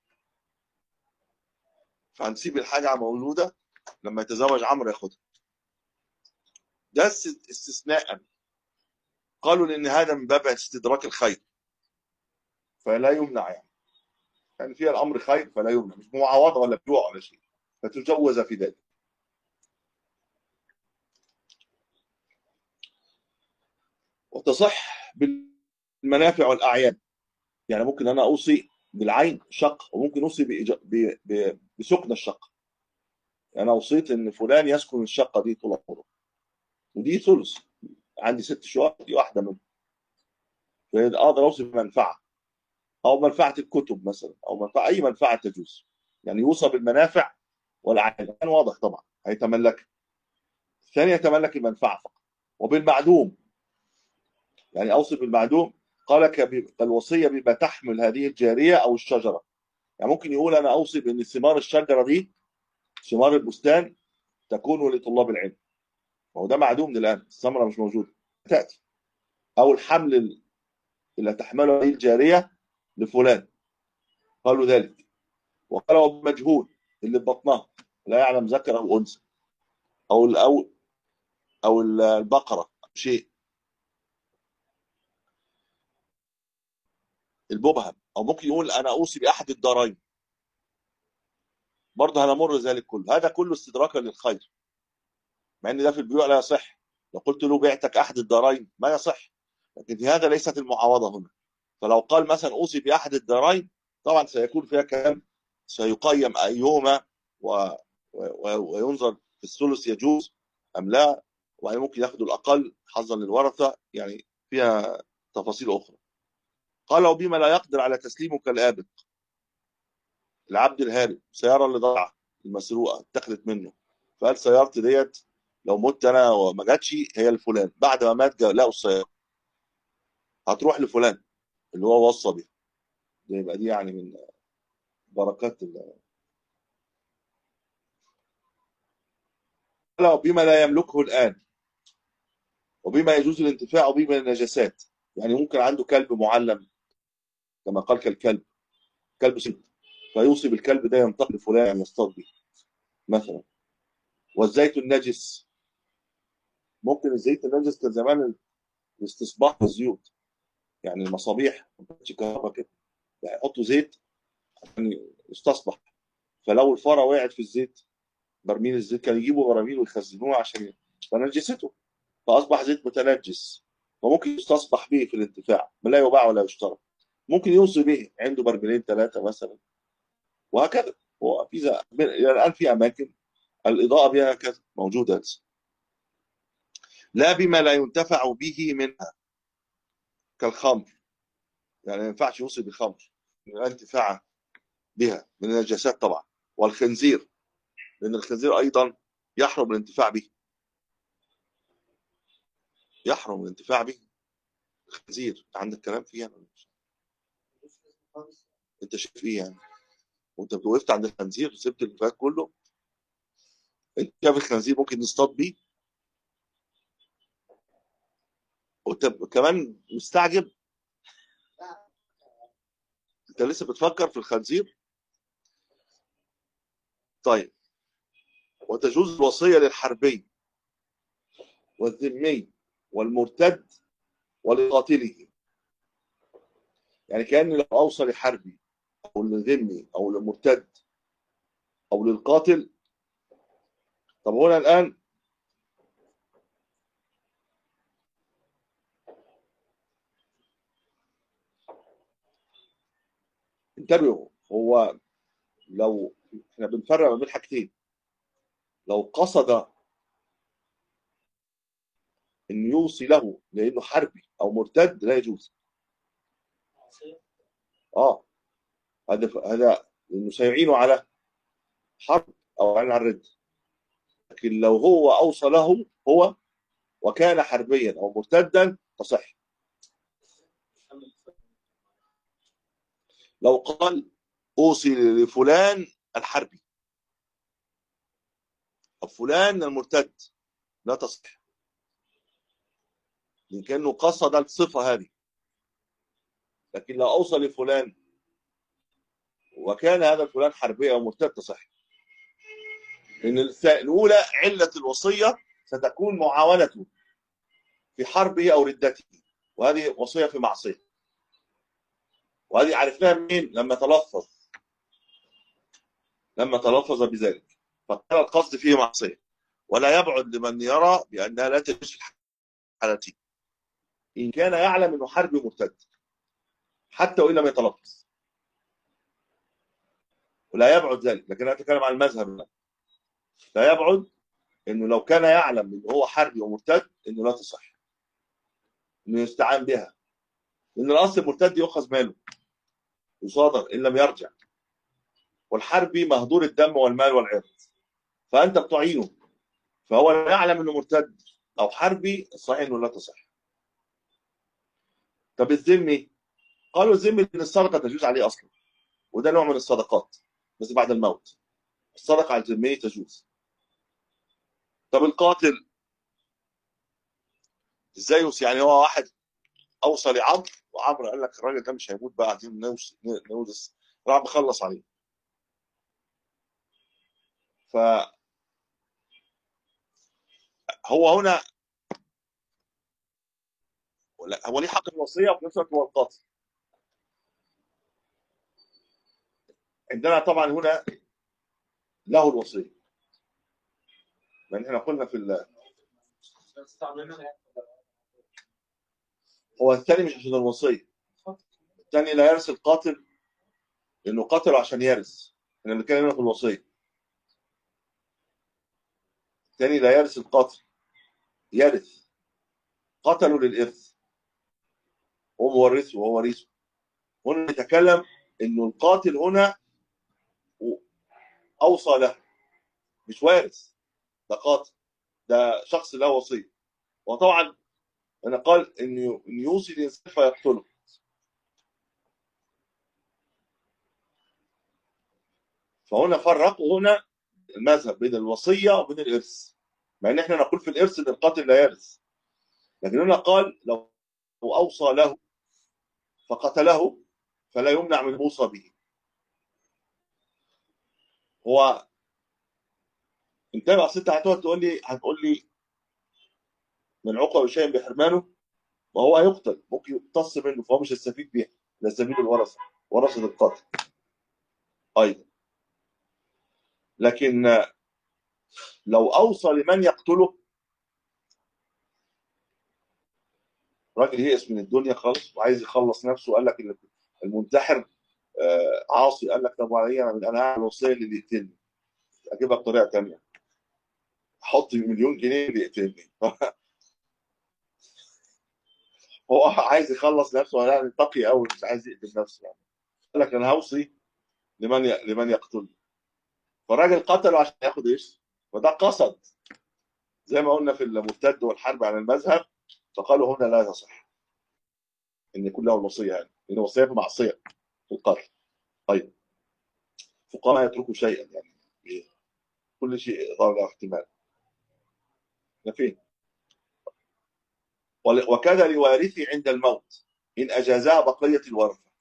فهنسيب الحاجة مولودة لما يتزوج عمرو ياخدها ده است- استثناء قالوا لأن هذا من باب استدراك الخير فلا يمنع يعني يعني فيها الأمر خير فلا يمنع مش معاوضة ولا بيوع ولا شيء فتجوز في ذلك وتصح بالمنافع والأعيان يعني ممكن أنا أوصي بالعين شق وممكن أوصي بإج- ب- ب- بسكن الشقة أنا أوصيت إن فلان يسكن الشقة دي طول عمره ودي ثلث عندي ست شقق دي واحدة منهم فأقدر أوصي بمنفعة أو منفعة الكتب مثلا أو منفعة أي منفعة تجوز يعني يوصى بالمنافع والأعيان كان واضح طبعا هيتملك الثاني يتملك المنفعة فقط وبالمعدوم يعني أوصي بالمعدوم قال كب- كالوصية بما تحمل هذه الجارية أو الشجرة يعني ممكن يقول أنا أوصي بأن ثمار الشجرة دي ثمار البستان تكون لطلاب العلم وهو ده معدوم الآن الثمرة مش موجودة تأتي أو الحمل ال- اللي تحمله هذه الجارية لفلان قالوا ذلك وقال هو مجهول اللي في بطنها لا يعلم ذكر او انثى او ال- او او ال- البقره أو شيء المبهم او ممكن يقول انا اوصي باحد الدارين برضه هنمر ذلك كله هذا كله استدراكا للخير مع ان ده في البيوع لا يصح لو قلت له بعتك احد الدارين ما يصح لكن في هذا ليست المعاوضه هنا فلو قال مثلا اوصي باحد الدارين طبعا سيكون فيها كلام سيقيم ايهما و... و... وينظر في الثلث يجوز ام لا وبعدين ممكن ياخدوا الاقل حظا للورثه يعني فيها تفاصيل اخرى قال وبما لا يقدر على تسليمه كالآبق العبد الهارب سيارة اللي ضاعت المسروقة اتخذت منه فقال سيارتي ديت لو مت انا وما جاتش هي لفلان بعد ما مات جا- لقوا السيارة هتروح لفلان اللي هو وصى بيها ده يبقى دي يعني من بركات الله قال وبما لا يملكه الآن وبما يجوز الانتفاع به من النجاسات يعني ممكن عنده كلب معلم كما قال كالكلب كلب سد فيوصي بالكلب ده ينتقل لفلان يصطاد به مثلا والزيت النجس ممكن الزيت النجس كان زمان الاستصباح بالزيوت يعني المصابيح ما كانتش كهرباء كده يعني يحطوا زيت عشان يستصبح فلو الفاره وقعت في الزيت برميل الزيت كانوا يجيبوا براميل ويخزنوها عشان فنجسته فاصبح زيت متنجس وممكن يستصبح به في الانتفاع ما لا يباع ولا يشترى ممكن يوصي به عنده برميلين ثلاثه مثلا وهكذا هو في ز- الى الان في اماكن الاضاءه بها هكذا موجوده لا بما لا ينتفع به منها كالخمر يعني ما ينفعش يوصي بالخمر لا انتفاع بها من النجاسات طبعا والخنزير لان الخنزير ايضا يحرم الانتفاع به يحرم الانتفاع به الخنزير عندك كلام فيها انت شايف ايه يعني وانت وقفت عند الخنزير وسبت اللي فات كله انت شايف الخنزير ممكن نصطاد بيه وانت كمان مستعجب انت لسه بتفكر في الخنزير طيب وتجوز الوصيه للحربي والذمي والمرتد ولقاتله يعني كان لو اوصى لحربي او للذمي او للمرتد او للقاتل طب هنا الان انتبهوا هو لو احنا بنفرق ما بين حاجتين لو قصد ان يوصي له لانه حربي او مرتد لا يجوز اه هذا هذا لانه سيعين على حرب او على الرد لكن لو هو اوصى له هو وكان حربيا او مرتدا تصح لو قال اوصي لفلان الحربي او فلان المرتد لا تصح لان كانه قصد الصفه هذه لكن لو اوصى لفلان وكان هذا الفلان حربي او مرتد تصح لان الث- الاولى عله الوصيه ستكون معاونته في حربه او ردته وهذه وصيه في معصيه وهذه عرفناها منين لما تلفظ لما تلفظ بذلك فكان القصد فيه معصيه ولا يبعد لمن يرى بانها لا تجوز في الحالتين ان كان يعلم انه حربي مرتد حتى وان لم يتلفظ ولا يبعد ذلك لكن انا اتكلم عن المذهب الآن. لا يبعد انه لو كان يعلم انه هو حربي ومرتد انه لا تصح انه يستعان بها لان الاصل المرتد يؤخذ ماله يصادر ان لم يرجع والحربي مهدور الدم والمال والعرض فانت بتعينه فهو لا يعلم انه مرتد او حربي الصحيح انه لا تصح طب الذمي قالوا الذمي ان الصدقه تجوز عليه اصلا وده نوع من الصدقات بس بعد الموت الصدقه على الذمي تجوز طب القاتل ازاي يوصي يعني هو واحد اوصى لعمرو وعمرو قال لك الراجل ده مش هيموت بقى عايزين نوصي نوصي راح مخلص عليه ف هو هنا لا، هو ليه حق الوصيه وفي نفس الوقت هو القاتل عندنا طبعا هنا له الوصيه لان احنا قلنا في ال... هو الثاني مش عشان الوصيه الثاني لا يرث القاتل لانه قتل عشان يرث احنا بنتكلم هنا في الوصيه الثاني لا يرث القاتل يرث قتلوا للارث هو مورثه وهو وريثه هنا نتكلم انه القاتل هنا اوصى له مش وارث ده قاتل ده شخص له وصيه وطبعا انا قال انه إن يوصي الانسان فيقتله فهنا فرقوا هنا المذهب بين الوصيه وبين الارث مع ان احنا نقول في الارث ان القاتل لا يرث لكن هنا قال لو اوصى له فقتله فلا يمنع من الموصى به هو انت بقى أصل انت هتقعد تقول لي هتقول لي من عقب شيء بحرمانه ما هو هيقتل ممكن يقتص منه فهو مش هيستفيد بيها لا يستفيد الورثه ورثه القاتل ايضا لكن لو اوصى لمن يقتله راجل يئس من الدنيا خالص وعايز يخلص نفسه وقال لك إن المنتحر آه، عاصي قال لك طب وعلي انا انا هعمل وصيه اللي يقتلني اجيبها بطريقه ثانيه احط مليون جنيه اللي يقتلني هو عايز يخلص نفسه ولا يعني تقي قوي مش عايز يقتل نفسه يعني قال لك انا هوصي لمن ي... لمن يقتلني فالراجل قتله عشان ياخد ايش؟ فده قصد زي ما قلنا في المرتد والحرب عن المذهب فقالوا هنا لا تصح ان يكون له الوصيه يعني لان الوصيه في معصيه في القتل طيب فقهاء يتركوا شيئا يعني كل شيء ظهر له احتمال احنا فين ول- وكذا لوارثي عند الموت ان اجازها بقيه الورثه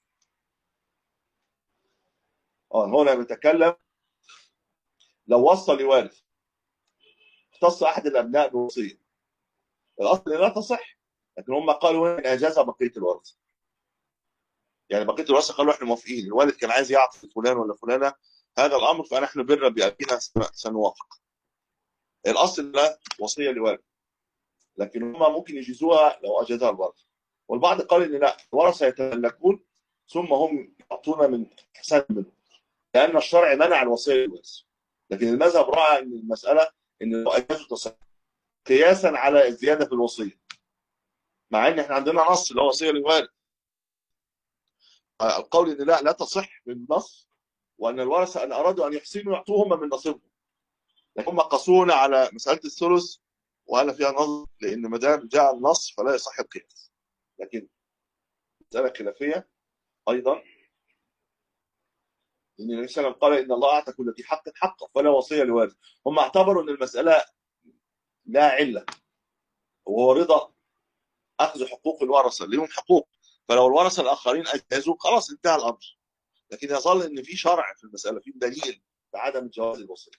اه هنا بنتكلم لو وصى لوارث اختص احد الابناء بوصيه الاصل لا تصح لكن هم قالوا هنا ان اجازها بقيه الورثه يعني بقيه الورثه قالوا احنا موافقين الوالد كان عايز يعطي فلان ولا فلانه هذا الامر فنحن برا بابينا سنوافق الاصل لا وصيه لوالد لكن هم ممكن يجيزوها لو اجازها الورثه والبعض قال ان لا الورثه يتملكون ثم هم يعطون من احسان منهم لان الشرع منع الوصيه للورث لكن المذهب راى ان المساله ان لو اجازوا تصح قياسا على الزياده في الوصيه مع ان احنا عندنا نص اللي هو وصيه للوالد القول ان لا لا تصح بالنص وان الورثه ان ارادوا ان يحسنوا يعطوهم من نصيبهم لكن هم قاسونا على مساله الثلث وهذا فيها نظر لان ما دام جاء النص فلا يصح القياس لكن مساله خلافيه ايضا ان النبي صلى الله عليه وسلم قال ان الله اعطى كل ذي حق حقه فلا وصيه لوارث هم اعتبروا ان المساله لا عله وهو رضا اخذ حقوق الورثه لهم حقوق فلو الورثه الاخرين اجازوا خلاص انتهى الامر لكن يظل ان في شرع في المساله في دليل بعدم جواز الوصيه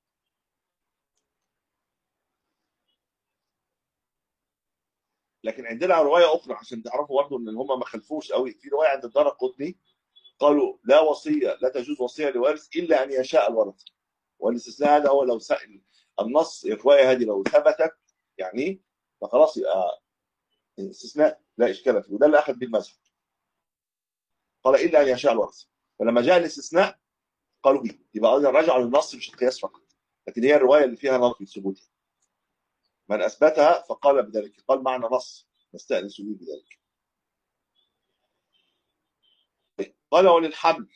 لكن عندنا روايه اخرى عشان تعرفوا برضه ان هم ما خلفوش قوي في روايه عند الدار القطني قالوا لا وصيه لا تجوز وصيه لوارث الا ان يشاء الورثه والاستثناء هذا هو لو سأل النص الروايه هذه لو ثبتت يعني فخلاص يبقى استثناء لا اشكال فيه وده اللي اخذ به المذهب قال الا ان يشاء الورثه فلما جاء الاستثناء قالوا به يبقى ايضا رجعوا للنص مش القياس فقط لكن هي الروايه اللي فيها نظر في ثبوتها من اثبتها فقال بذلك قال معنى نص نستانس به بذلك قال وللحمل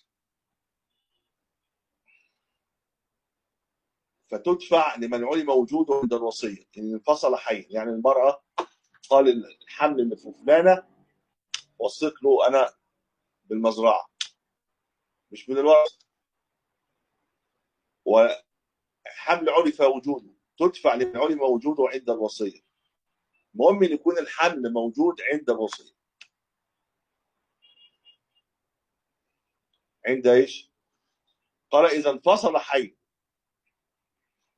فتدفع لمن علم وجوده عند الوصيه ان انفصل حي يعني المراه قال الحمل اللي في فلانه وصيت له انا بالمزرعه مش من الورث وحمل عرف وجوده تدفع لمن علم وجوده عند الوصيه المهم ان يكون الحمل موجود عند الوصيه عند ايش؟ قال اذا انفصل حي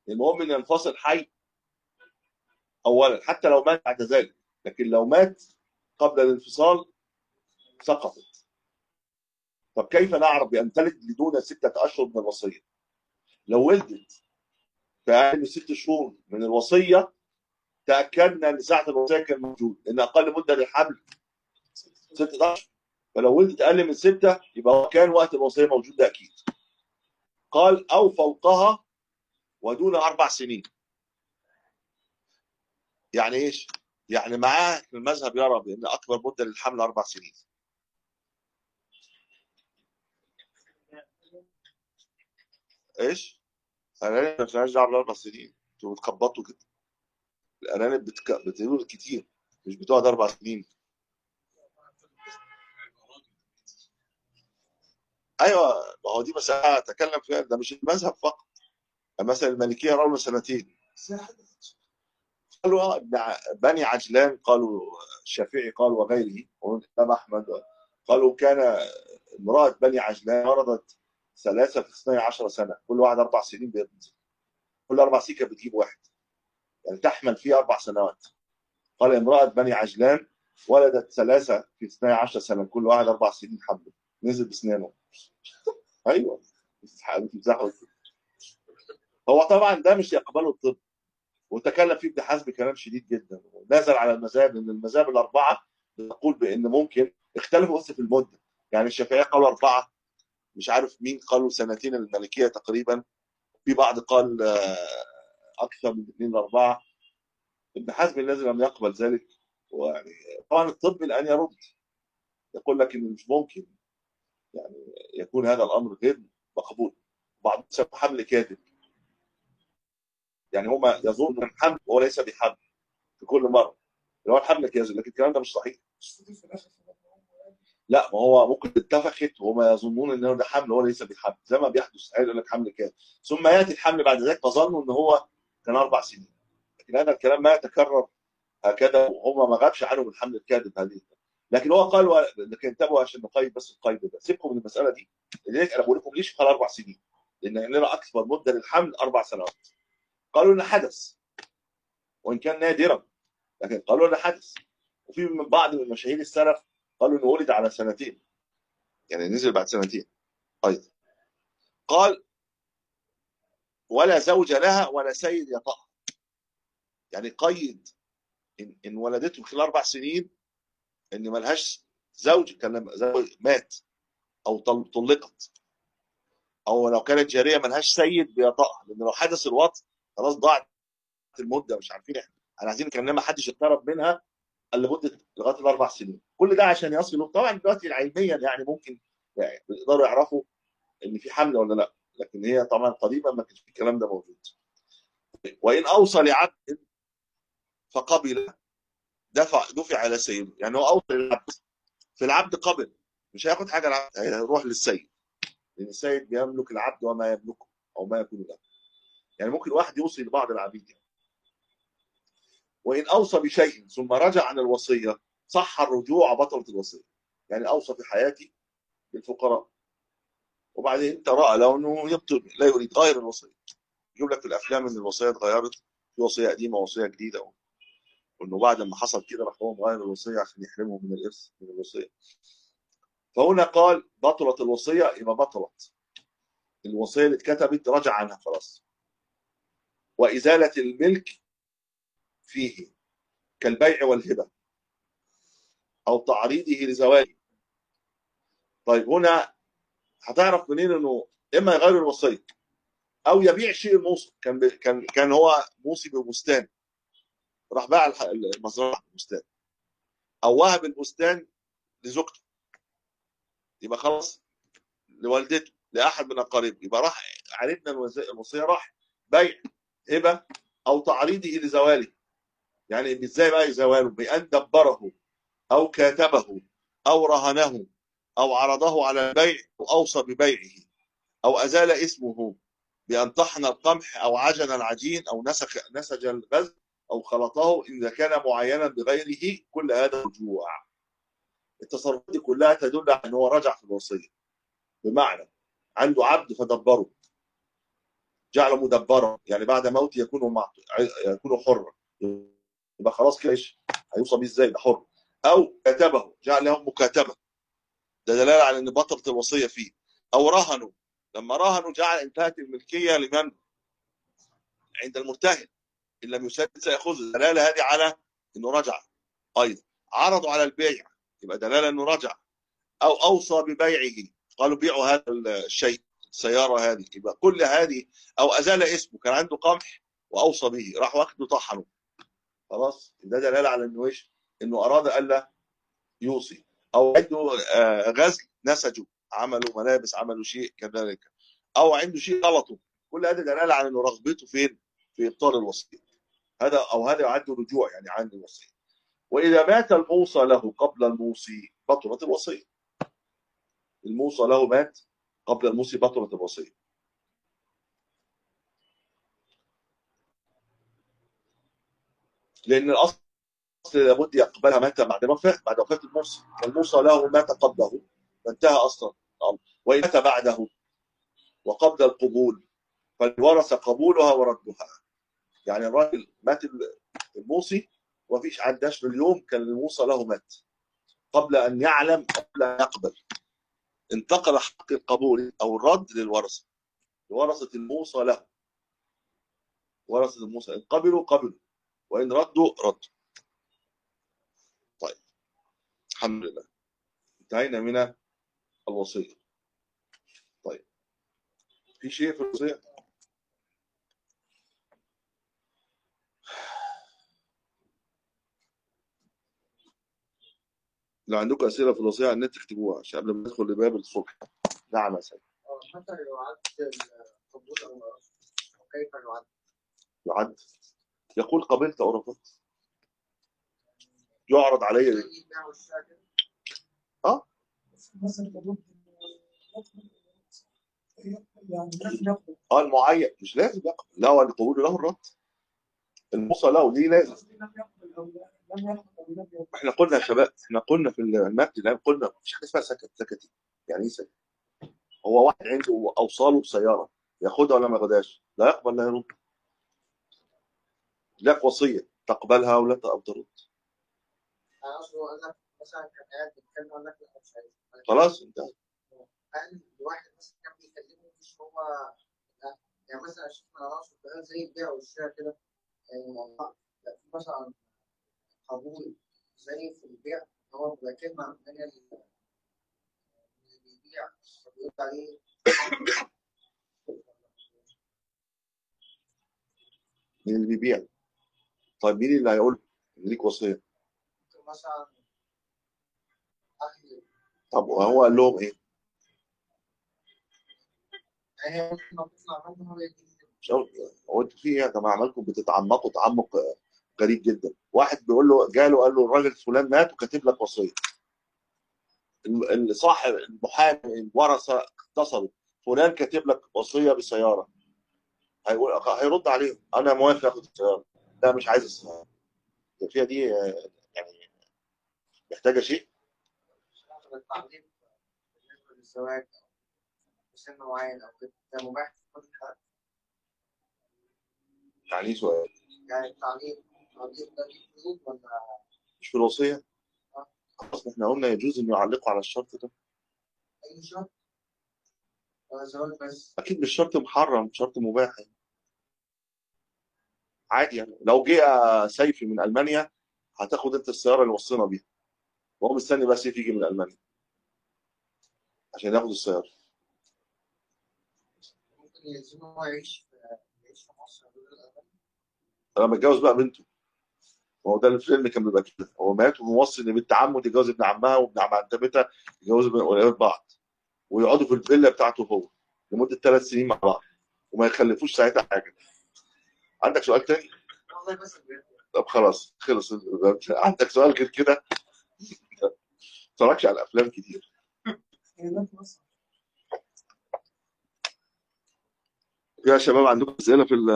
المهم ان ينفصل حي اولا حتى لو مات بعد ذلك لكن لو مات قبل الانفصال سقطت طب كيف نعرف بان تلد لدون سته اشهر من الوصيه؟ لو ولدت في اقل من ست شهور من الوصيه تاكدنا ان ساعه الوصيه كان موجود لان اقل مده للحمل ستة اشهر فلو ولدت اقل من سته يبقى هو كان وقت الوصيه موجود ده اكيد قال او فوقها ودون اربع سنين يعني ايش؟ يعني معاه المذهب يرى بان اكبر مده للحمل اربع سنين ايش؟ الارانب مش عايز دعوه بالاربع سنين انتوا بتخبطوا كده الارانب بتك... بتقول كتير مش بتقعد اربع سنين ايوه ما هو دي مساله اتكلم فيها ده مش المذهب فقط مثلا المالكيه رغم سنتين قالوا آه، ابن ع- بني عجلان قالوا الشافعي قال وغيره والامام احمد قالوا كان امراه بني عجلان مرضت ثلاثه في 12 سنه كل واحد اربع سنين بيض كل اربع سنين كانت بتجيب واحد يعني تحمل فيه اربع سنوات قال امراه بني عجلان ولدت ثلاثه في 12 سنه كل واحد اربع سنين حمل نزل بسنانه ايوه بتمزحوا هو طبعا ده مش يقبله الطب وتكلم فيه ابن حزم كلام شديد جدا ونزل على المذاهب لان المذاهب الاربعه تقول بان ممكن اختلفوا بس في المده يعني الشافعيه قالوا اربعه مش عارف مين قالوا سنتين المالكيه تقريبا في بعض قال آه، اكثر من اثنين لاربعه ابن حزم الذي لم يقبل ذلك ويعني طبعا الطب الان يرد يقول لك ان مش ممكن يعني يكون هذا الامر غير مقبول بعض يسمى حمل كاذب يعني هما يظن ان حمل وهو ليس بحمل في كل مره اللي هو الحمل كاذب لكن الكلام ده مش صحيح لا ما هو ممكن اتفقت وهم يظنون ان ده حمل وهو ليس بحمل زي ما بيحدث ساعات يقول لك حمل كاذب ثم ياتي الحمل بعد ذلك فظنوا ان هو كان اربع سنين لكن هذا الكلام ما يتكرر هكذا وهم ما غابش عنهم الحمل الكاذب هذه لكن هو قال و- لكن انتبهوا عشان نقيد بس القيد ده سيبكم من المساله دي لذلك انا بقول لكم ليش قال اربع سنين؟ لان عندنا اكثر مده للحمل اربع سنوات قالوا ان حدث وان كان نادرا لكن قالوا ان حدث وفي من بعض من مشاهير السلف قالوا انه ولد على سنتين يعني نزل بعد سنتين ايضا قال ولا زوج لها ولا سيد يطأها يعني قيد ان, إن ولدته خلال اربع سنين ان ملهاش زوج كان لما زوج مات او طل- طلقت او لو كانت جاريه ملهاش سيد بيطأها لان لو حدث الوطء خلاص ضاعت المده مش عارفين احنا احنا عايزين كان ما حدش اقترب منها الا مده لغايه الاربع سنين كل ده عشان يصلوا طبعا دلوقتي علميا يعني ممكن يعني يقدروا يعرفوا ان في حمل ولا لا لكن هي طبعا قديما ما كانش في الكلام ده موجود وان اوصى لعبد فقبل دفع دفع على سيده يعني هو اوصى للعبد في العبد قبل مش هياخد حاجه العبد هيروح للسيد لان السيد بيملك العبد وما يملكه او ما يكون له يعني ممكن واحد يوصي لبعض العبيد يعني. وان اوصى بشيء ثم رجع عن الوصيه صح الرجوع بطلت الوصيه يعني اوصى في حياتي بالفقراء وبعدين تراءى له انه يبطل لا يريد غير الوصيه يجيب لك في الافلام ان الوصيه اتغيرت في وصيه قديمه ووصيه جديده وانه بعد ما حصل كده راح هو مغير الوصيه عشان يحرمهم من الارث من الوصيه فهنا قال بطلت الوصيه يبقى بطلت الوصيه اللي اتكتبت رجع عنها خلاص وازاله الملك فيه كالبيع والهبه او تعريضه لزواله طيب هنا هتعرف منين انه اما يغير الوصيه او يبيع شيء موصي كان ب... كان كان هو موصي ببستان راح باع الح- المزرعه البستان او وهب البستان لزوجته يبقى خلاص لوالدته لاحد من اقاربه يبقى راح عرفنا الوز- الوصيه راح بيع هبه او تعريضه لزواله يعني ازاي بقى زواله بان دبره او كاتبه او رهنه او عرضه على البيع او اوصى ببيعه او ازال اسمه بان طحن القمح او عجن العجين او نسخ نسج الغزل او خلطه اذا كان معينا بغيره كل هذا رجوع التصرفات دي كلها تدل على ان هو رجع في الوصيه بمعنى عنده عبد فدبره جعله مدبرا يعني بعد موته يكون معط... يكون حرا يبقى خلاص كده ايش هيوصى بيه ازاي ده حر او كتبه جعل له مكاتبه ده دلاله على ان بطلت الوصيه فيه او رهنوا لما رهنوا جعل انتهت الملكيه لمن عند المرتهن ان لم يسدد سيأخذ الدلاله هذه على انه رجع ايضا عرضوا على البيع يبقى دلاله انه رجع او اوصى ببيعه قالوا بيعوا هذا الشيء السياره هذه يبقى كل هذه او ازال اسمه كان عنده قمح واوصى به راح واخده طحنه خلاص ده دلاله على انه ايش؟ انه اراد الا يوصي او عنده آه، غزل نسجه عملوا ملابس عملوا شيء كذلك او عنده شيء غلطه كل هذا دلاله على انه رغبته فين؟ في ابطال الوصيه هذا او هذا يعد رجوع يعني عن الوصيه واذا مات الموصى له قبل الموصي بطلت الوصيه الموصى له مات قبل الموصي بطلت الوصيه لان الاصل لابد يقبلها متى بعد وفاه بعد وفاه الموصي والموصى له مات قبله فانتهى اصلا الامر وان مات بعده وقبل القبول فالورث قبولها وردها يعني الراجل مات الموصي ومفيش عداش اليوم كان الموصى له مات قبل ان يعلم قبل ان يقبل انتقل حق القبول او الرد للورثه لورثه الموصى له ورثه الموصى ان قبلوا قبلوا وان ردوا ردوا طيب الحمد لله انتهينا من الوصيه طيب في شيء في الوصيه لو عندكم اسئله في الوصيه على النت اكتبوها عشان قبل ما ندخل لباب الصبح نعم يا سيدي اه متى يعد القبول او الرفض؟ وكيف يعد؟ يعد يقول قبلت او رفضت يعرض علي زي البيع والشراء كده؟ مثلا لابد يعني لازم يقبل اه المعين مش لازم يقبل لا هو القبول له الرد الموصى له دي لازم قصدي لم يقبل او لم يقبل او لم يقبل احنا قلنا يا شباب احنا قلنا في المتن ده قلنا مفيش حاجه اسمها سكت سكتي يعني ايه سكت هو واحد عنده اوصاله بسياره ياخدها ولا ما ياخدهاش لا يقبل لا يرد لك وصيه تقبلها ولا او ترد انا قصدي اقول لك مثلا كان قاعد بيتكلم اقول لك لا مش عايز خلاص انت هل الواحد مثلا كان بيكلمه مش هو لا، يعني مثلا شفنا راسه بقى زي البيع والشراء كده آه، لا، في مثلا قبول زي في البيع هو بيبقى كلمة من ال- اللي بيبيع بيقول عليه مين اللي بيبيع طيب مين اللي هيقول ليك وصيه ممكن مثلا أهل طب وهو قال لهم ايه يعني هي ممكن ما تطلع منه هي دي مش عارف هو انتوا في ايه يا جماعه عمالكم بتتعمقوا تعمق آه، غريب جدا واحد بيقول له جاله قال له الراجل فلان مات وكاتب لك وصيه ال- صاحب المحامي الورثه اتصلوا فلان كاتب لك وصيه بسياره هيقول هيرد عليهم انا موافق اخد السياره لا مش عايز السياره هي فيها دي آه، يعني محتاجه شيء آخر التعليم بالنسبة للزواج أو بسن معين أو كده ده مباح في كل حال يعني ايه سؤال يعني التعليم التعليم ده ليه شروط ولا مش في الوصيه خلاص احنا قلنا يجوز ان يعلقوا على الشرط ده أي شرط؟ ولا زواج بس؟ اكيد مش شرط محرم شرط مباح يعني. عادي يعني لو جه سيفي من المانيا هتاخد انت السياره اللي وصينا بيها وهو مستني بقى سيف يجي من المانيا عشان ياخد السياره ممكن يلزمه هو يعيش في يعيش في مصر بدون الأمان لما اتجوز بقى بنته هو ده الفيلم كان بيبقى كده هو مات وموصي ان بنت عمه تتجوز ابن عمها وابن عم عمتها يتجوزوا ابن ولاد بعض ويقعدوا في الفيلا بتاعته هو لمده ثلاث سنين مع بعض وما يخلفوش ساعتها حاجه عندك سؤال تاني؟ والله بس بجد طب خلاص خلص عندك سؤال غير كده ما اتفرجش على افلام كتير هي لم توصل يا شباب عندكم اسئله في ال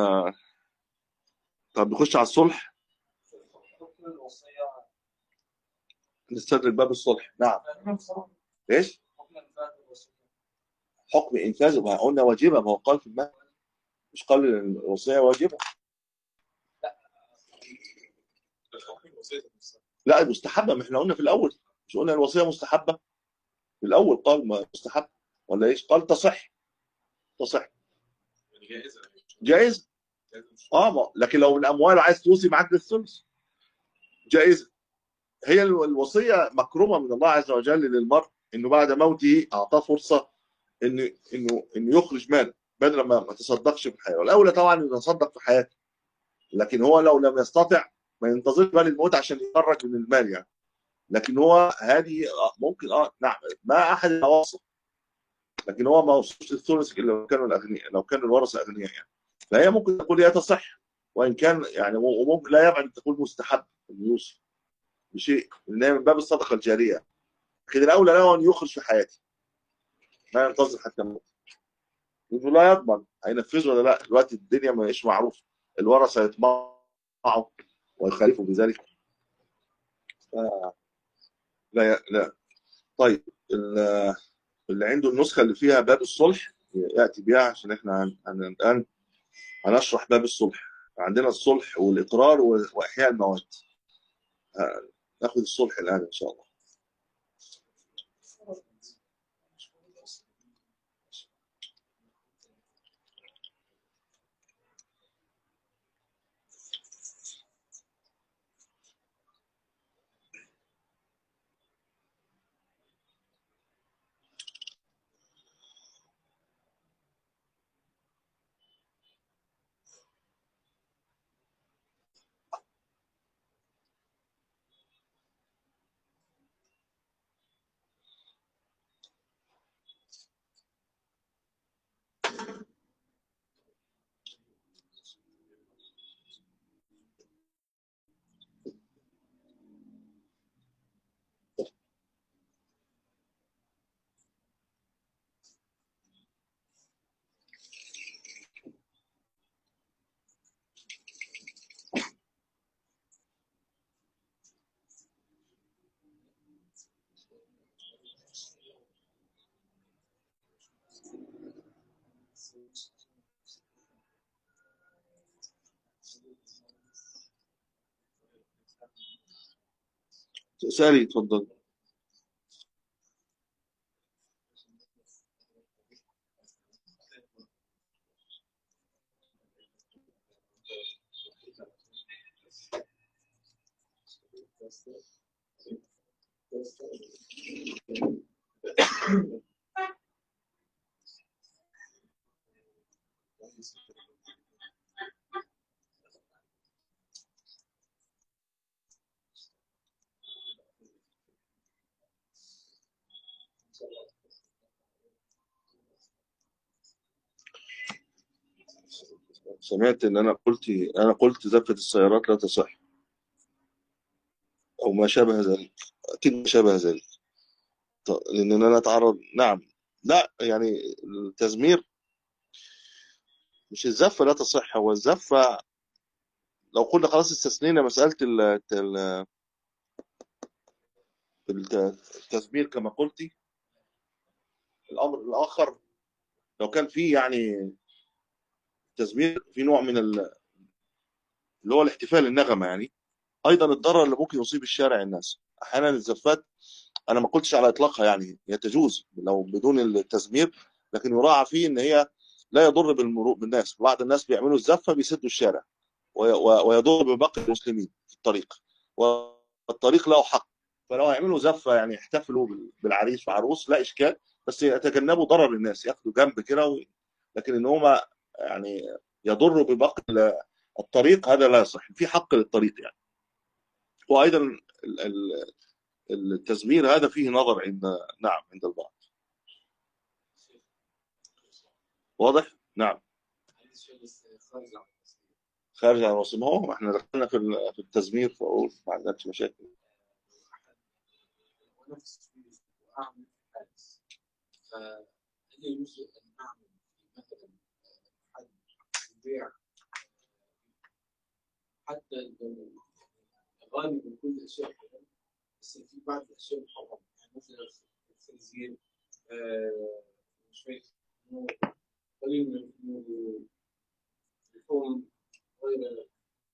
طب نخش على الصلح حكم الوصية نستدرك باب الصلح نعم تقريبا بصراحه ايش حكم انفاذ الوصية حكم انفاذه ما قلنا واجبه ما هو قال في المال مش قال إن الوصيه واجبه الحكم الوصيه نفسها لا مستحبه ما احنا قلنا في الاول مش قلنا الوصيه مستحبه في الاول قال ما مستحب ولا ايش قال تصح تصح يعني جائزه جائز جائزة مش- اه ما. لكن لو من اموال عايز توصي معاك بالثلث جائز هي الو- الوصيه مكرمه من الله عز وجل للمرء انه بعد موته اعطاه فرصه انه انه انه يخرج مال بدل ما ما تصدقش في الحياه والاولى طبعا يتصدق في حياته لكن هو لو لم يستطع ما ينتظرش بال الموت عشان يخرج من المال يعني لكن هو هذه آه، ممكن اه نعم ما احد يتواصل لكن هو ما وصلش الثلث الا لو كانوا الاغنياء لو كانوا الورثه اغنياء يعني فهي ممكن تقول هي تصح وان كان يعني وممكن لا يبعد ان تكون مستحب انه يوصي بشيء لأنها من باب الصدقه الجاريه لكن الاولى له ان يخرج في حياته لا ينتظر حتى الموت يقول لا يضمن هينفذه ولا لا دلوقتي الدنيا ما هيش معروف الورثه يطمعوا ويخالفوا بذلك ف- لا ي- لا طيب ال- اللي عنده النسخه اللي فيها باب الصلح ياتي بها عشان احنا هن- هن- الان هنشرح باب الصلح عندنا الصلح والاقرار و- واحياء المواد ه- ناخذ الصلح الان ان شاء الله سالي تفضل سمعت ان انا قلت انا قلت زفه السيارات لا تصح او ما شابه ذلك اكيد ما شابه ذلك ط- لان انا اتعرض نعم لا يعني التزمير مش الزفه لا تصح هو الزفه لو قلنا خلاص استثنينا مساله ال- ال- الت- التزمير كما قلتي الامر الاخر لو كان فيه يعني تزمير في نوع من ال- اللي هو الاحتفال النغمه يعني ايضا الضرر اللي ممكن يصيب الشارع الناس احيانا الزفات انا ما قلتش على اطلاقها يعني هي تجوز لو بدون التزمير لكن يراعى فيه ان هي لا يضر بالمرور بالناس بعض الناس بيعملوا الزفه بيسدوا الشارع وي- و- ويضر بباقي المسلمين في الطريق والطريق له حق فلو هيعملوا زفه يعني يحتفلوا بال- بالعريس وعروس لا اشكال بس يتجنبوا ضرر الناس ياخدوا جنب كده و... لكن ان هم يعني يضروا بباقي ال- الطريق هذا لا يصح في حق للطريق يعني وايضا ال- ال- التزمير هذا فيه نظر عند نعم عند البعض واضح نعم خارج عن الوصف ما هو احنا دخلنا في ال- في التزمير فاقول ما عندكش مشاكل ونفس أعمل حادث فهل يجوز أن أعمل مثلا حد بيع حتى لو غالبا كل الأشياء حلال بس في بعض الأشياء محرمة يعني مثلا الخنزير آه، شوية نور قليل من النور يكون غير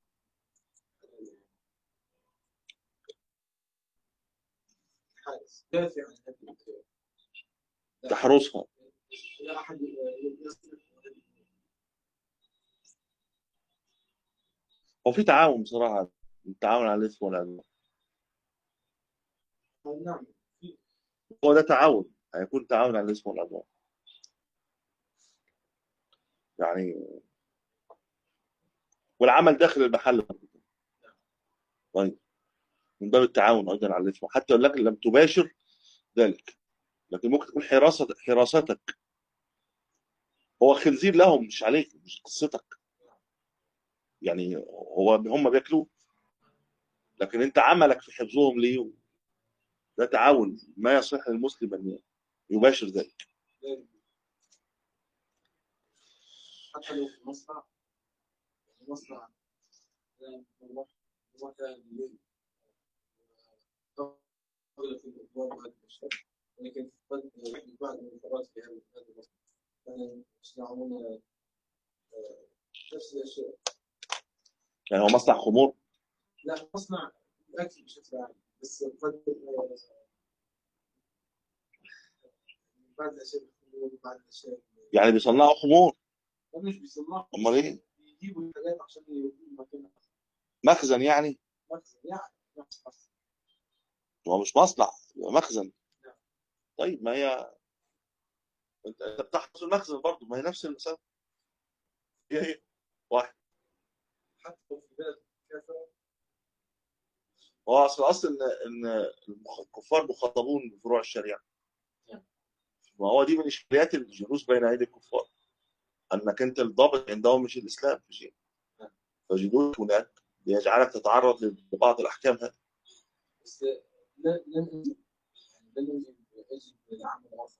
حارس دافع عن هذه الأشياء. تحرسها لا أحد يصرف هو في تعاون بصراحة التعاون على الإثم والعدوان نعم هو ده تعاون هيكون تعاون على الإثم والعدوان يعني والعمل داخل المحل طيب من باب التعاون أيضا على الإثم حتى لكن لم تباشر ذلك لكن ممكن تكون حراسة حراستك هو خنزير لهم مش عليك مش قصتك يعني هو هم بياكلوه لكن انت عملك في حفظهم ليه ده تعاون ما يصح للمسلم ان يباشر ذلك حتى لو في مصنع يعني مصنع زي نروح نروح الليل أغلب في الأبواب هذه الأشياء ولكن قد يحدث بعض المنكرات في هذا هذا المصنع كانوا يصنعون آه، نفس الأشياء يعني هو مصنع خمور لا مصنع الأكل بشكل عام بس قد آه، بعض الأشياء بيخلوا بعض الأشياء يعني بيصنعوا خمور مش بيصنعوا امال ايه يجيبوا الحاجات عشان يودوا مكانها مخزن يعني مخزن يعني نفس مخزن. هو مش مصنع يبقى مخزن طيب ما هي انت انت بتحفظ المخزن برضه ما هي نفس المسألة هي هي واحد حتى لو في بلد كافرة هو اصل اصل ان ان المخ- الكفار مخاطبون بفروع الشريعه ما هو دي من اشكاليات الجلوس بين ايدي الكفار انك انت الضابط عندهم مش الاسلام في شيء فجلوس هناك ليجعلك تتعرض لبعض الاحكام هذه بس لا- لن أجد يعني لن أجد أجد العمل آخر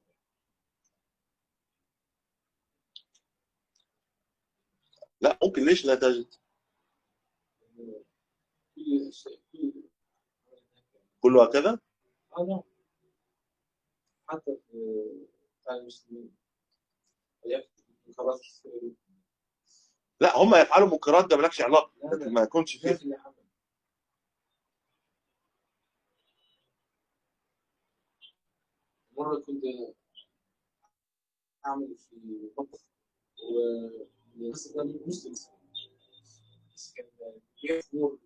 لا ممكن ليش لا تجد إنه كل الأشياء كل كله هكذا هذا حتى في بتاع المسلمين يكتب منكرات السوريين لا هم يفعلوا منكرات ده مالكش علاقه لا، لكن لا. ما يكونش فيه داخل العمل مرة كنت أعمل في مطبخ والناس كان مسلم بس كان بيبيع خمور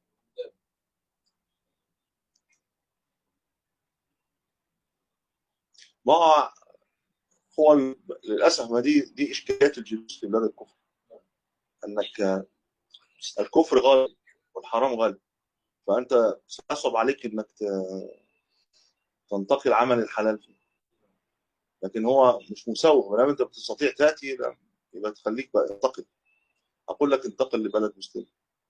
ما هو هو للاسف ما دي دي اشكاليات الجلوس في بلاد الكفر انك الكفر غالي والحرام غالي فانت سيصعب عليك انك ت- تنتقي العمل الحلال فيه لكن هو مش مسوغ ما دام انت بتستطيع تاتي لا، يبقى تخليك بقى انتقل اقول لك انتقل لبلد مسلم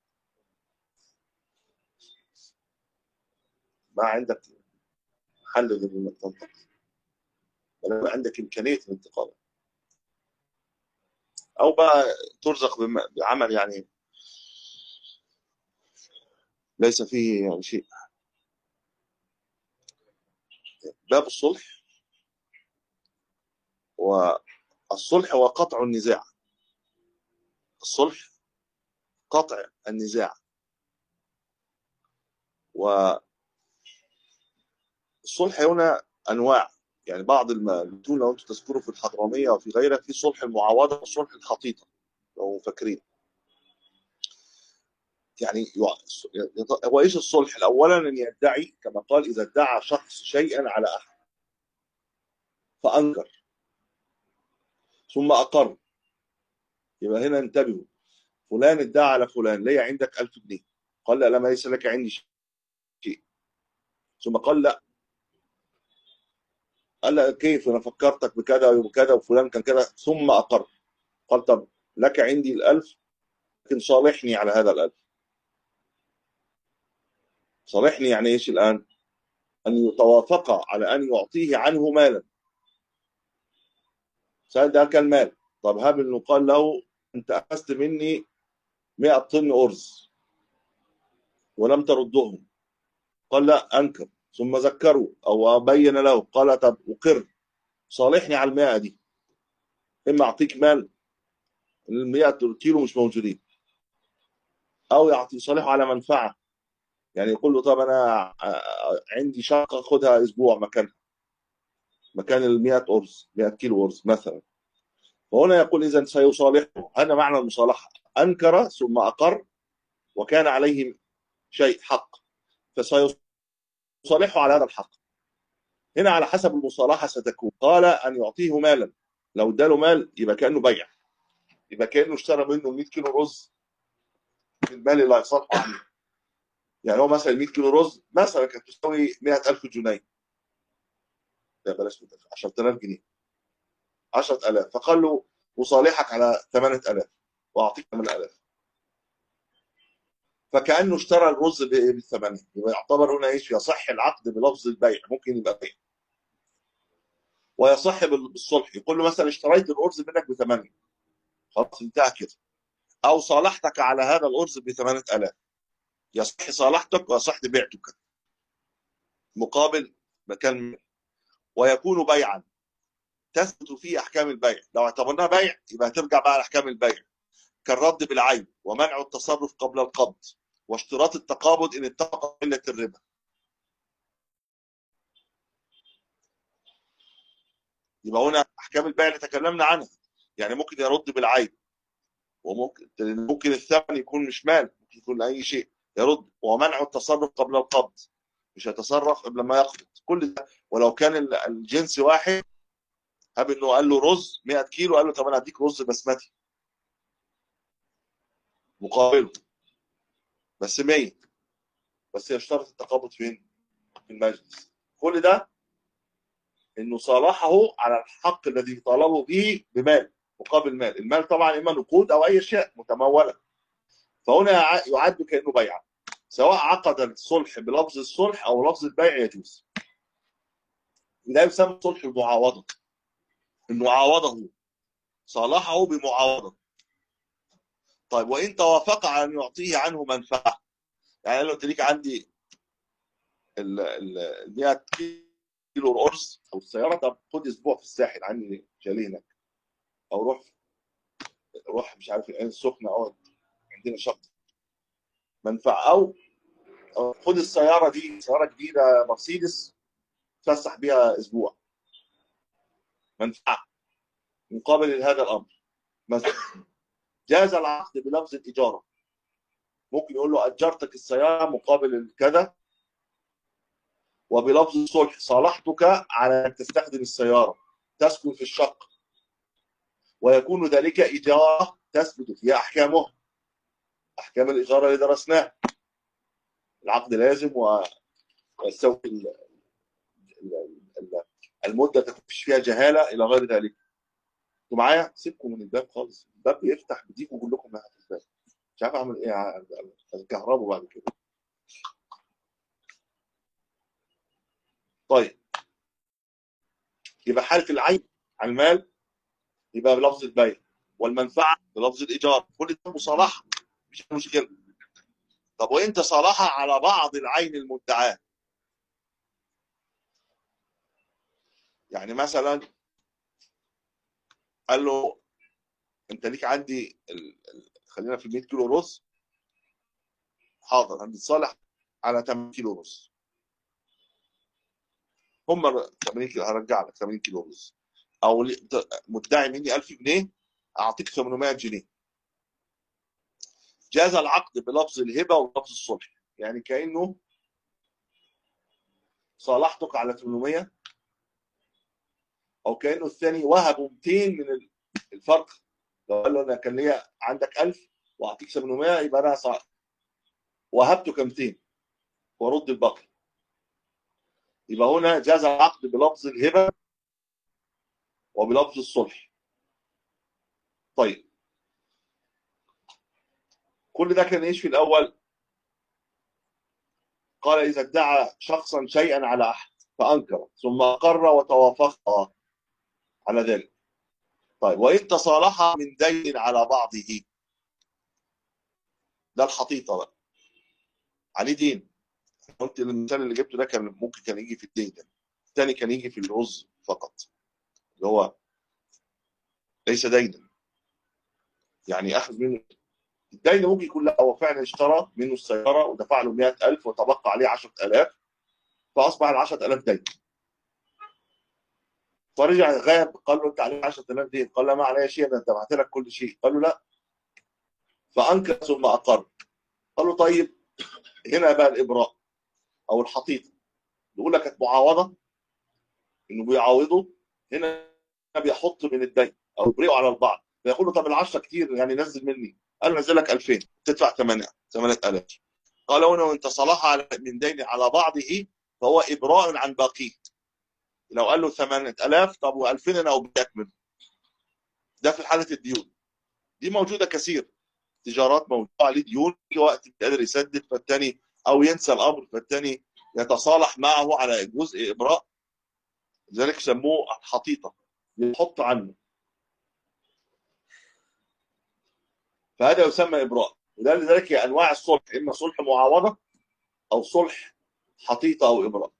ما عندك حل غير انك تنتقل ما دام عندك امكانيه الانتقال او بقى ترزق بم- بعمل يعني ليس فيه يعني شيء باب الصلح والصلح هو قطع النزاع الصلح قطع النزاع والصلح هنا انواع يعني بعض المتون لو انتم تذكروا في الحضرميه وفي غيرها في صلح المعاوضه وصلح الخطيطه لو فاكرين يعني يع- يط- هو ايش الصلح؟ اولا ان يدعي كما قال اذا ادعى شخص شيئا على احد فانكر ثم اقر يبقى هنا انتبهوا فلان ادعى على فلان لي عندك ألف جنيه قال لا لا ليس لك عندي شيء ثم قال لا قال لا كيف انا فكرتك بكذا وبكذا وفلان كان كذا ثم اقر قال طب لك عندي الألف لكن صالحني على هذا الألف صالحني يعني ايش الآن أن يتوافقا على أن يعطيه عنه مالا سأل ده كان مال طب هب انه قال له انت اخذت مني 100 طن ارز ولم تردهم قال لا انكر ثم ذكره او بين له قال طب اقر صالحني على المائة دي اما اعطيك مال ال 100 كيلو مش موجودين او يعطي يصالحه على منفعه يعني يقول له طب انا ع- عندي شقه خدها اسبوع مكانها مكان ال 100 ارز 100 كيلو ارز مثلا فهنا يقول اذا سيصالحه هذا معنى المصالحه انكر ثم اقر وكان عليه شيء حق فسيصالحه على هذا الحق هنا على حسب المصالحه ستكون قال ان يعطيه مالا لو اداله مال يبقى كانه بيع يبقى كانه اشترى منه 100 كيلو رز بالمال اللي هيصالحه عليه يعني هو مثلا 100 كيلو رز مثلا كانت تساوي 100000 جنيه لا بلاش 100000 10000 جنيه 10000 فقال له اصالحك على 8000 واعطيك 8000 فكانه اشترى الرز ب- بالثمانيه يبقى يعتبر هنا ايش يصح العقد بلفظ البيع ممكن يبقى بيع ويصح بال- بالصلح يقول له مثلا اشتريت الارز منك بثمانيه خلاص انتهى كده او صالحتك على هذا الارز ب 8000 يصح صالحتك ويصح بيعتك مقابل مكان ويكون بيعا تثبت فيه احكام البيع لو اعتبرناها بيع يبقى هترجع بقى لاحكام البيع كالرد بالعين ومنع التصرف قبل القبض واشتراط التقابض ان اتفق قله الربا يبقى هنا احكام البيع اللي تكلمنا عنها يعني ممكن يرد بالعين وممكن ممكن الثمن يكون مش مال ممكن يكون اي شيء يرد ومنع التصرف قبل القبض مش هيتصرف قبل ما يقبض كل ده ولو كان ال- الجنس واحد هاب انه قال له رز 100 كيلو قال له طب انا هديك رز بسمتي مقابله بس 100 بس يشترط التقابض فين؟ في المجلس كل ده انه صالحه على الحق الذي طالبه به بمال مقابل مال المال طبعا اما نقود او اي اشياء متموله فهنا يع- يعد كانه بيعا سواء عقد الصلح بلفظ الصلح او لفظ البيع يجوز ده يسمى صلح المعاوضه انه عاوضه صالحه بمعاوضه طيب وان توافق على ان يعطيه عنه منفعه يعني قال له انت ليك عندي ال ال 100 كيلو الارز او السياره طب خد اسبوع في الساحل عندي شاليه هناك او روح روح مش عارف العين السخنه اقعد عندنا شقه منفعه او أو خد السياره دي سياره جديده مرسيدس تفسح بيها اسبوع منفعه مقابل هذا الامر مثلا جاز العقد بلفظ الاجاره ممكن يقول له اجرتك السياره مقابل كذا وبلفظ الصلح صالحتك على ان تستخدم السياره تسكن في الشقه ويكون ذلك اجاره تثبت فيها احكامها احكام الاجاره اللي درسناها العقد لازم و- ويستوفي ال- ال- ال- المده تكون فيش فيها جهاله الى غير ذلك انتوا معايا سيبكم من الباب خالص الباب بيفتح بتيجوا كلكم ناحيه الباب مش عارف اعمل ايه ع- الكهرباء بعد كده طيب يبقى حاله العين على المال يبقى بلفظ البيع والمنفعه بلفظ الايجار كل ده مصالحه مش مشكله طب وانت صالحها على بعض العين المدعاه يعني مثلا قال له انت ليك عندي ال... ال... خلينا في ال 100 كيلو رز حاضر هنتصالح على 8 كيلو رز هم 80 كيلو هرجع لك 80 كيلو رز او لي- مدعي مني 1000 جنيه اعطيك 800 جنيه جاز العقد بلفظ الهبه ولفظ الصلح يعني كانه صالحتك على 800 او كانه الثاني وهبه 200 من الفرق لو قال له انا كان ليا عندك 1000 واعطيك 800 يبقى انا صع... وهبتك 200 وارد الباقي يبقى هنا جاز العقد بلفظ الهبه وبلفظ الصلح طيب كل ده كان ايش في الاول قال اذا ادعى شخصا شيئا على احد فانكر ثم اقر وتوافق على ذلك طيب وان تصالح من دين على بعضه ده الحطيطه بقى عليه دين قلت المثال اللي جبته ده كان ممكن كان يجي في الدين ده الثاني كان يجي في الرز فقط اللي هو ليس دينا يعني اخذ منه الدين ممكن يكون لا هو فعلا اشترى منه السياره ودفع له 100000 وتبقى عليه 10000 فاصبح ال 10000 دين فرجع غاب قال له انت عليك 10000 دين قال له ما علي شيء انا دفعت لك كل شيء قال له لا فانكر ثم اقر قال له طيب هنا بقى الابراء او الحقيقه بيقول لك كانت معاوضه انه بيعاوضه هنا بيحط من الدين او يبرئه على البعض فيقول له طب ال10 كتير يعني نزل مني قال له نزل لك 2000 تدفع 8 8000 قال هنا وانت صلاح على من دين على بعضه فهو ابراء عن باقيه لو قال له 8000 طب و2000 انا ابرئك منه ده في حاله الديون دي موجوده كثير تجارات موجوده عليه ديون في وقت مش قادر يسدد فالتاني او ينسى الامر فالتاني يتصالح معه على جزء ابراء لذلك سموه الحطيطه يحط عنه فهذا يسمى ابراء وده لذلك هي انواع الصلح اما صلح معاوضه او صلح حطيطه او ابراء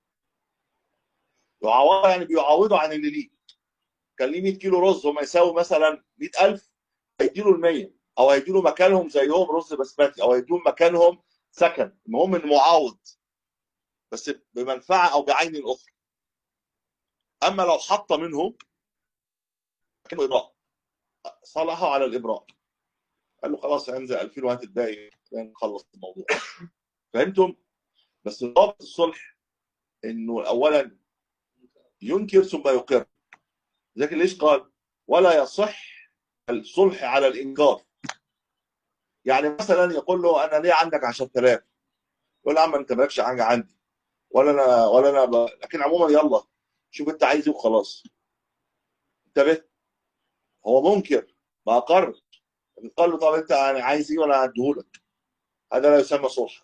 يعوضه يعني بيعوضه عن اللي ليه كان ليه 100 كيلو رز هم يساوي مثلا 100000 هيديله ال 100 او هيديله مكانهم زيهم رز بسمتي او هيديله مكانهم سكن المهم انه معاوض بس بمنفعه او بعين اخرى اما لو حط منه كانه ابراء صالحه على الابراء قال له خلاص انزل 2000 وهات الباقي نخلص الموضوع فهمتم بس ضابط الصلح انه اولا ينكر ثم يقر لكن ليش قال ولا يصح الصلح على الانكار يعني مثلا يقول له انا ليه عندك 10000 يقول له يا عم انت مالكش حاجه عندي ولا انا ولا انا ب... لكن عموما يلا شوف انت عايز ايه وخلاص انتبه هو منكر ما اقر قال له طب انت انا عايز ايه وانا هديهولك هذا لا يسمى صلح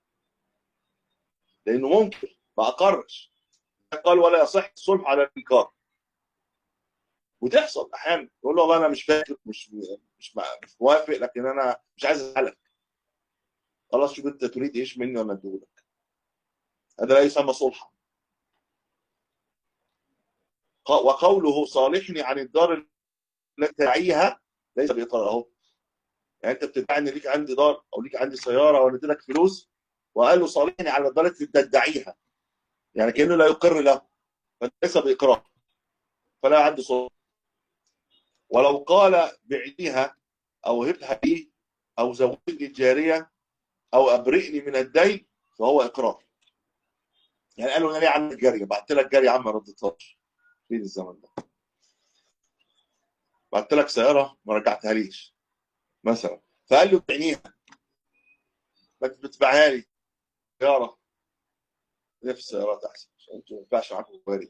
لانه منكر ما اقرش قال ولا يصح الصلح على الانكار وتحصل احيانا يقول له والله انا مش فاكر مش مش مش موافق لكن انا مش عايز اسالك خلاص شوف انت تريد ايش مني وانا اديهولك هذا لا يسمى صلحا وقوله صالحني عن الدار التي تعيها ليس باقرار اهو يعني انت بتدعي ان ليك عندي دار او ليك عندي سياره وانا اديتك فلوس وقال له صالحني على الدار التي تدعيها يعني كانه لا يقر له فليس باقرار فلا عنده صلح ولو قال بعنيها او هبها لي او زوجني الجاريه او ابرئني من الدين فهو اقرار يعني قال له انا ليه عندك جاريه بعت لك جاريه يا عم ما ردتهاش فين الزمن ده بعت لك سياره ما رجعتها ليش مثلا فقال له بعنيها ما بتبيعها لي سياره ليه في السيارات احسن عشان انتوا ما ينفعش معاكم جاريه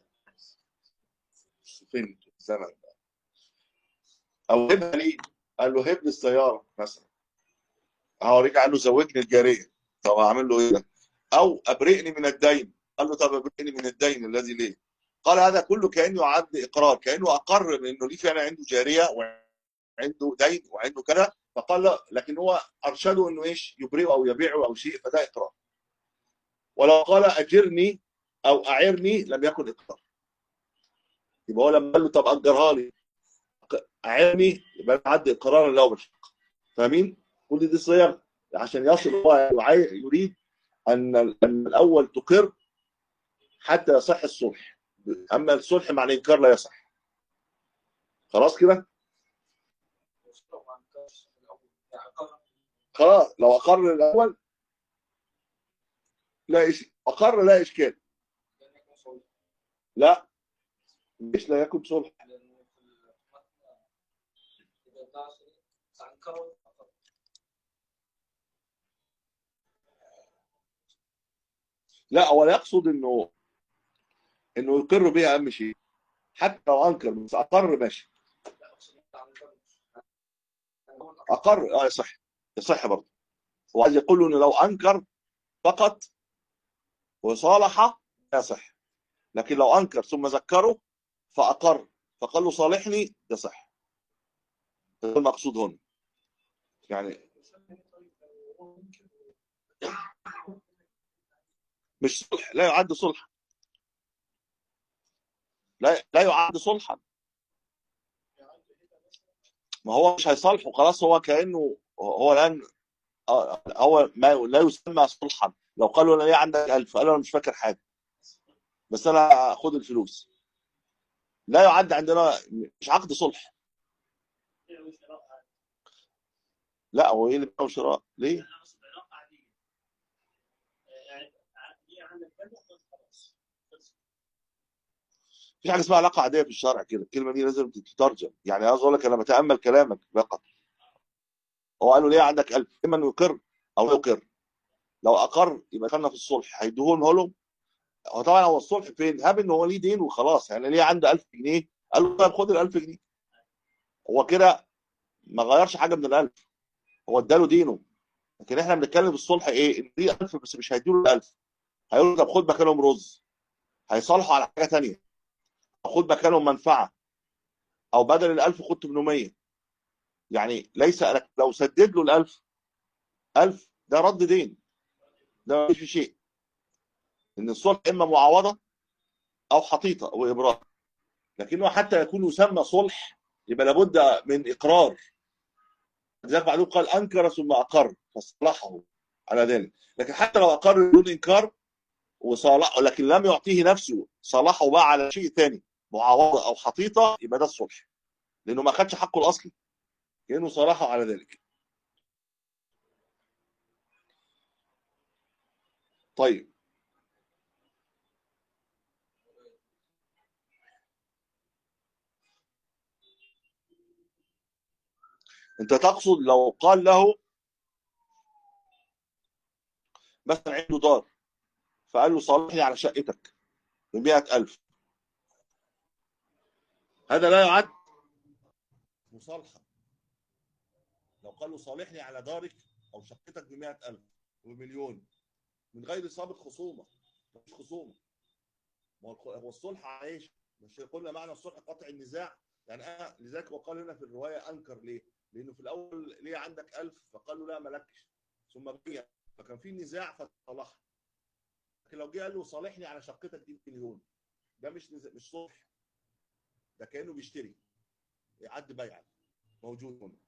فين الزمن ده او هبها لي قال له هب لي السياره مثلا هوريك قال له زوجني الجاريه طب اعمل له ايه ده؟ او ابرئني من الدين قال له طب ابرئني من الدين الذي ليه قال هذا كله كانه يعد اقرار كانه اقر بانه ليه فعلا عنده جاريه وعنده دين وعنده كذا فقال لا لكن هو ارشده انه ايش يبرئه او يبيعه او شيء فده اقرار ولو قال اجرني او اعرني لم يكن اقرار يبقى هو لما قال له طب اجرها لي اعرني يبقى عد اقرارا له بالحق فاهمين؟ كل دي صيغ عشان يصل هو يريد ان ان الاول تقر حتى يصح الصلح اما الصلح مع الانكار لا يصح خلاص كده خلاص لو اقر الاول لا إش... اقر لا اشكال لا مش لا يكن صلح لا هو يقصد انه انه يقر بها اهم شيء حتى لو انكر بس اقر ماشي اقر اه يصح يصح برضه هو عايز يقول له انه لو انكر فقط وصالح يصح لكن لو انكر ثم ذكره فاقر فقال له صالحني يصح ده المقصود هنا يعني مش صلح لا يعد صلحا لا لا يعد صلحا ما هو مش هيصالحه خلاص هو كانه هو الان آه، هو ما لا يسمى صلحا لو قالوا انا ليه عندك 1000 قالوا انا مش فاكر حاجه بس انا خد الفلوس لا يعد عندنا مش عقد صلح لا هو ايه اللي بيع وشراء ليه؟ في حاجه اسمها علاقه عاديه في الشرع كده الكلمه دي لازم تترجم يعني عايز اقول لك انا بتامل كلامك فقط هو قالوا ليه عندك 1000 اما انه يقر او لا يقر لو اقر يبقى دخلنا في الصلح هيدوهم لهم هو طبعا هو الصلح فين؟ هاب ان هو ليه دين وخلاص يعني ليه عنده 1000 جنيه قال له طيب خد ال 1000 جنيه هو كده ما غيرش حاجه من ال 1000 هو اداله دينه لكن احنا بنتكلم في الصلح ايه؟ ان دي 1000 بس مش هيديله ال 1000 هيقول له طب خد مكانهم رز هيصالحوا على حاجه ثانيه او خد مكانهم منفعه او بدل ال 1000 خد 800 يعني ليس لو سدد له ال 1000 1000 ده رد دين ده مش في شيء ان الصلح اما معاوضه او حطيطه او ابراء لكنه حتى يكون يسمى صلح يبقى لابد من اقرار لذلك بعدين قال انكر ثم اقر فصلحه على ذلك لكن حتى لو اقر بدون انكار وصالح لكن لم يعطيه نفسه صالحه بقى على شيء ثاني معاوضه او حطيطه يبقى ده الصلح لانه ما خدش حقه الاصلي كانه صالحه على ذلك طيب انت تقصد لو قال له مثلا عنده دار فقال له صالحني على شقتك ب 100000 هذا لا يعد مصالحة لو قال له صالحني على دارك أو شقتك ب 100000 ومليون من غير سابق خصومة مفيش خصومة ما هو هو الصلح عايش مش قلنا معنى الصلح قطع النزاع يعني أنا لذلك وقال هنا في الرواية أنكر ليه؟ لأنه في الأول ليه عندك 1000 فقال له لا ملكش ثم بيع فكان في نزاع فصالحها لكن لو جه قال له صالحني على شقتك دي مليون ده مش نزاع مش صلح ده كانه بيشتري يعد بيعا موجود هنا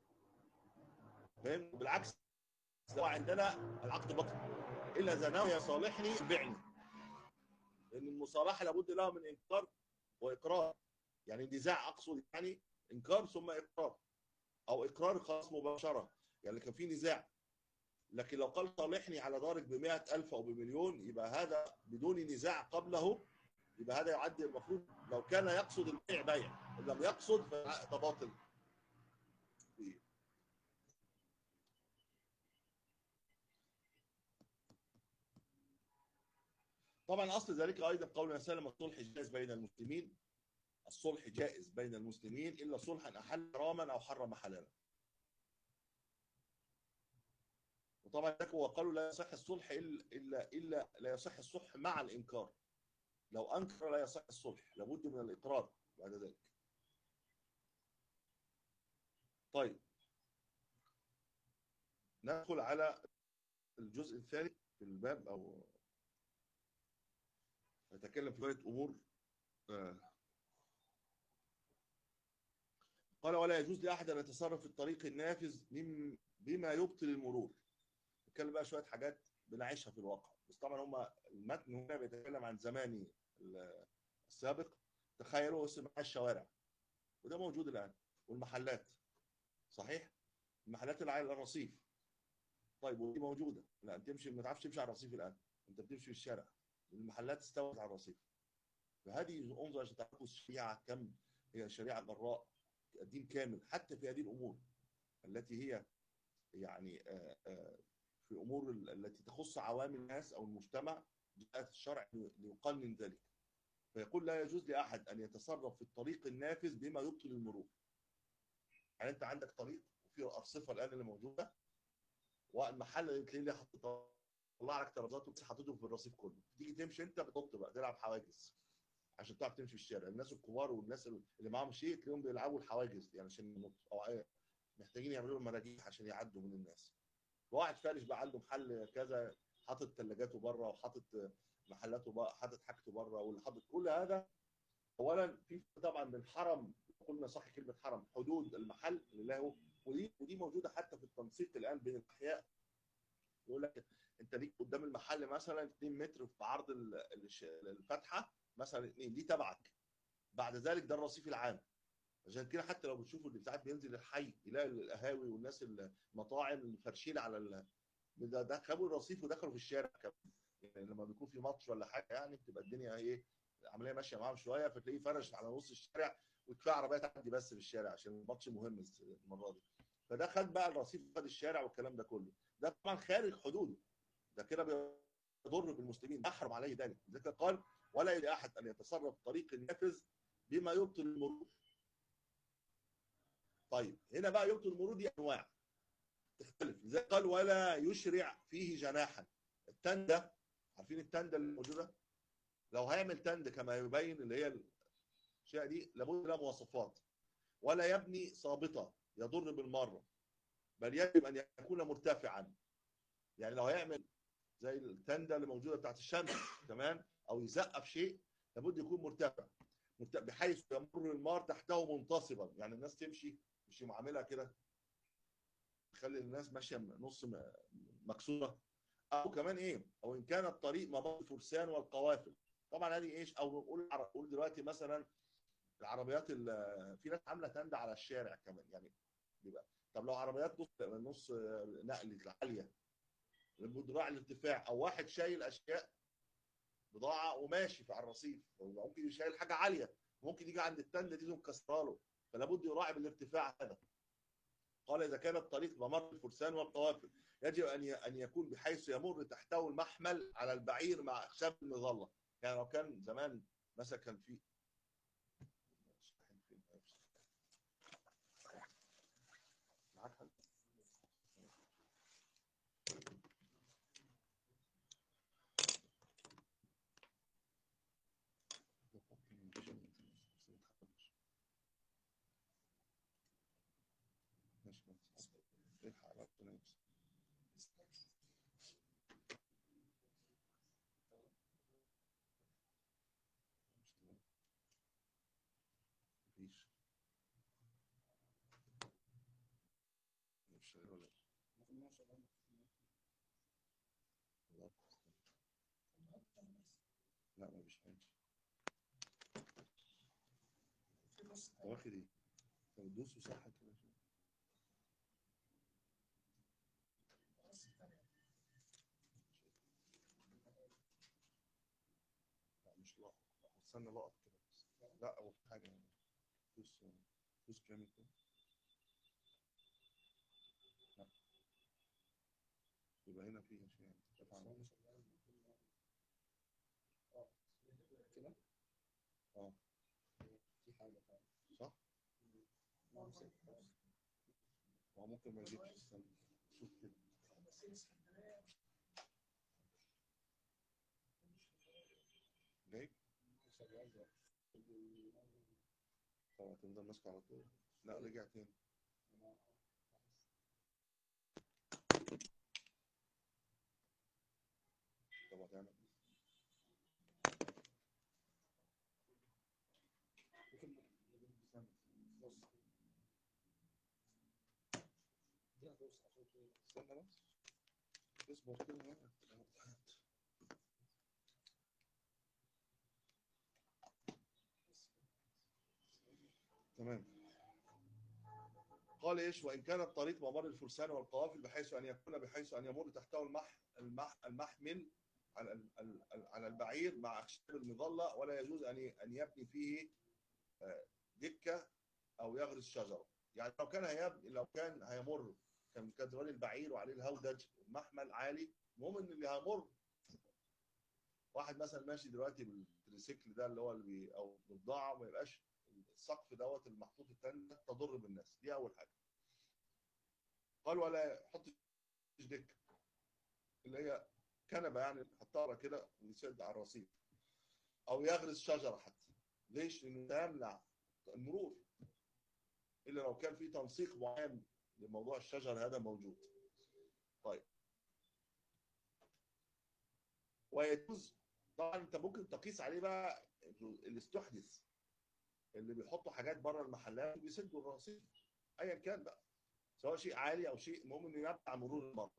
فاهم بالعكس لو عندنا العقد بطل الا اذا نوى يصالحني بعني لان المصالحه لابد لها من انكار واقرار يعني النزاع اقصد يعني انكار ثم اقرار او اقرار خاص مباشره يعني كان في نزاع لكن لو قال صالحني على دارك ب 100000 او بمليون يبقى هذا بدون نزاع قبله يبقى هذا يعد المفروض لو كان يقصد البيع بيع ان لم يقصد فده باطل طبعا اصل ذلك ايضا قولنا سلم الصلح جائز بين المسلمين الصلح جائز بين المسلمين الا صلحا احل حراما او حرم حلالا وطبعا ذلك وقالوا لا يصح الصلح الا الا الا لا يصح الصلح مع الانكار لو انكر لا يصح الصلح لابد من الاقرار بعد ذلك طيب ندخل على الجزء الثاني في الباب او نتكلم في شويه امور آه. قال ولا يجوز لاحد ان يتصرف في الطريق النافذ مم- بما يبطل المرور نتكلم بقى شويه حاجات بنعيشها في الواقع بس طبعا هم المتن هنا بيتكلم عن زماني السابق تخيلوا اسم معاه الشوارع وده موجود الان والمحلات صحيح المحلات اللي على الرصيف طيب ودي موجوده لا انت تمشي ما تعرفش تمشي على الرصيف الان انت بتمشي في الشارع المحلات استوت على الرصيف فهذه انظر عشان تعرفوا الشريعه كم هي شريعه جراء الدين كامل حتى في هذه الامور التي هي يعني آه، آه، في امور ال- التي تخص عوام الناس او المجتمع جاءت الشرع ليقنن ذلك فيقول لا يجوز لاحد ان يتصرف في الطريق النافذ بما يبطل المرور يعني انت عندك طريق وفي ارصفه الان اللي موجوده والمحل اللي تلاقيه حاطط طلع لك ترابيزات وبس حاططهم في الرصيف كله تيجي تمشي انت بتنط بقى تلعب حواجز عشان تعرف تمشي في الشارع الناس الكبار والناس اللي معاهم شيء تلاقيهم بيلعبوا الحواجز دي علشان ينطوا او أي- محتاجين يعملوا لهم مراجيح عشان يعدوا من الناس واحد فارش بقى عنده محل كذا حاطط ثلاجاته بره وحاطط محلاته بقى حاطط حاجته بره واللي حاطط كل هذا اولا في طبعا من حرم قلنا صح كلمه حرم حدود المحل اللي له ودي ودي موجوده حتى في التنسيق الان بين الاحياء يقول لك انت ليك قدام المحل مثلا 2 متر في عرض ال- الش- الفتحه مثلا 2 دي تبعك بعد ذلك ده الرصيف العام عشان كده حتى لو بتشوفوا اللي ساعات بينزل الحي يلاقي القهاوي والناس المطاعم الفرشين على ال... ده ده خدوا الرصيف ودخلوا في الشارع كمان يعني لما بيكون في ماتش ولا حاجه يعني بتبقى الدنيا ايه العمليه ماشيه معاهم شويه فتلاقيه فرش على نص الشارع وكفايه عربيه تعدي بس في الشارع عشان الماتش مهم المره دي فده خد بقى الرصيف خد الشارع والكلام ده كله ده طبعا خارج حدوده ده كده بيضر بالمسلمين يحرم عليه ذلك لذلك قال ولا يلي احد ان يتصرف طريق النافذ بما يبطل المرور طيب هنا بقى يبطل المرور دي انواع تختلف زي قال ولا يشرع فيه جناحا التندة عارفين التندة اللي موجوده لو هيعمل تند كما يبين اللي هي الاشياء دي لابد لها مواصفات ولا يبني صابطه يضر بالمره بل يجب ان يكون مرتفعا يعني لو هيعمل زي التندة اللي موجوده بتاعت الشمس تمام او يزقف شيء لابد يكون مرتفع مرت- بحيث يمر المار تحته منتصبا يعني الناس تمشي مش معاملها كده تخلي الناس ماشيه نص م- مكسوره او كمان ايه او ان كان الطريق مضاد الفرسان والقوافل طبعا هذه ايش او نقول عر- نقول دلوقتي مثلا العربيات ال- في ناس عامله تند على الشارع كمان يعني بيبقى طب لو عربيات نص نص نقل عاليه بذراع الارتفاع او واحد شايل اشياء بضاعه وماشي في على الرصيف ممكن يشيل حاجه عاليه ممكن يجي عند التند دي مكسره له فلا بد يراعي بالارتفاع هذا قال اذا كان الطريق ممر الفرسان والقوافل يجب ان ي- ان يكون بحيث يمر تحته المحمل على البعير مع اخشاب المظله يعني لو كان زمان مثلا كان في معاك حل. ماشي بس. الحق بقى ربنا يستر. مفيش مش شغال ولا إيه؟ لا. لا مفيش حاجة انت واخد ايه؟ انت بتدوس وصح كده شوية. لا مش لقط استنى لقط كده بس لا هو في حاجة دوس دوس جامد كده لا يبقى هنا فيها شيء دفع عنه. كده اه في حاجه فعلا صح؟ هو ممكن ما يجيبش استنى شوف كده جايب؟ طب هتفضل ماسكه على طول لا رجع تاني طب هتعمل إيه؟ دي هتوصل عشان كده استنى بس اصبر كده بقى. تمام قال ايش وان كان الطريق ممر الفرسان والقوافل بحيث ان يكون بحيث ان يمر تحته المح المح المحمل على ال- ال- ال- على البعير مع اخشاب المظله ولا يجوز ان ي- ان يبني فيه آه، دكه او يغرس شجره يعني لو كان هيبني لو كان هيمر كان كدوان البعير وعليه الهودج محمل عالي المهم ان اللي هيمر واحد مثلا ماشي دلوقتي بالتريسيكل ده اللي هو اللي بي او بضاعه ما يبقاش السقف دوت المحطوط التاني ده تضر بالناس دي اول حاجه قال ولا يحط دكه اللي هي كنبه يعني حطها كده ويسد على الرصيف او يغرس شجره حتى ليش؟ لانه يمنع المرور الا لو كان في تنسيق معين لموضوع الشجر هذا موجود طيب ويجوز طبعا انت ممكن تقيس عليه بقى اللي استحدث اللي بيحطوا حاجات بره المحلات وبيسدوا الرصيف ايا كان بقى سواء شيء عالي او شيء المهم انه يمنع مرور المرور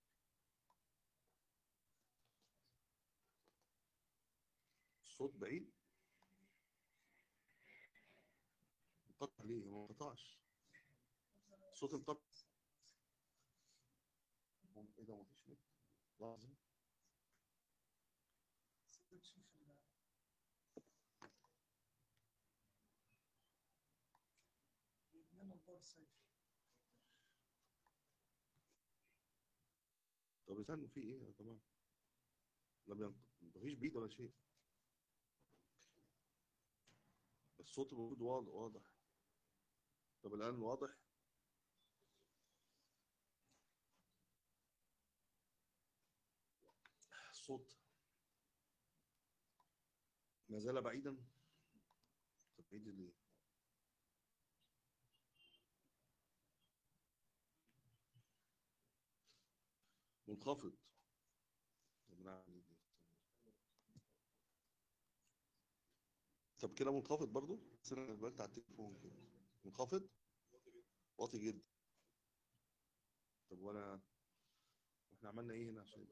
الصوت بعيد انقطع ليه هو ما انقطعش الصوت انقطع ايه ده مفيش نت لحظه طب استنوا في ايه يا جماعه لم ينطق مفيش بيد ولا شيء الصوت المفروض واضح واضح طب الان واضح الصوت ما زال بعيدا طب بعيد ليه منخفض طب نعمل ايه دي؟ طب كده منخفض برضو بس انا قبلت على التليفون كده منخفض واطي جدا طب وانا احنا عملنا ايه هنا عشان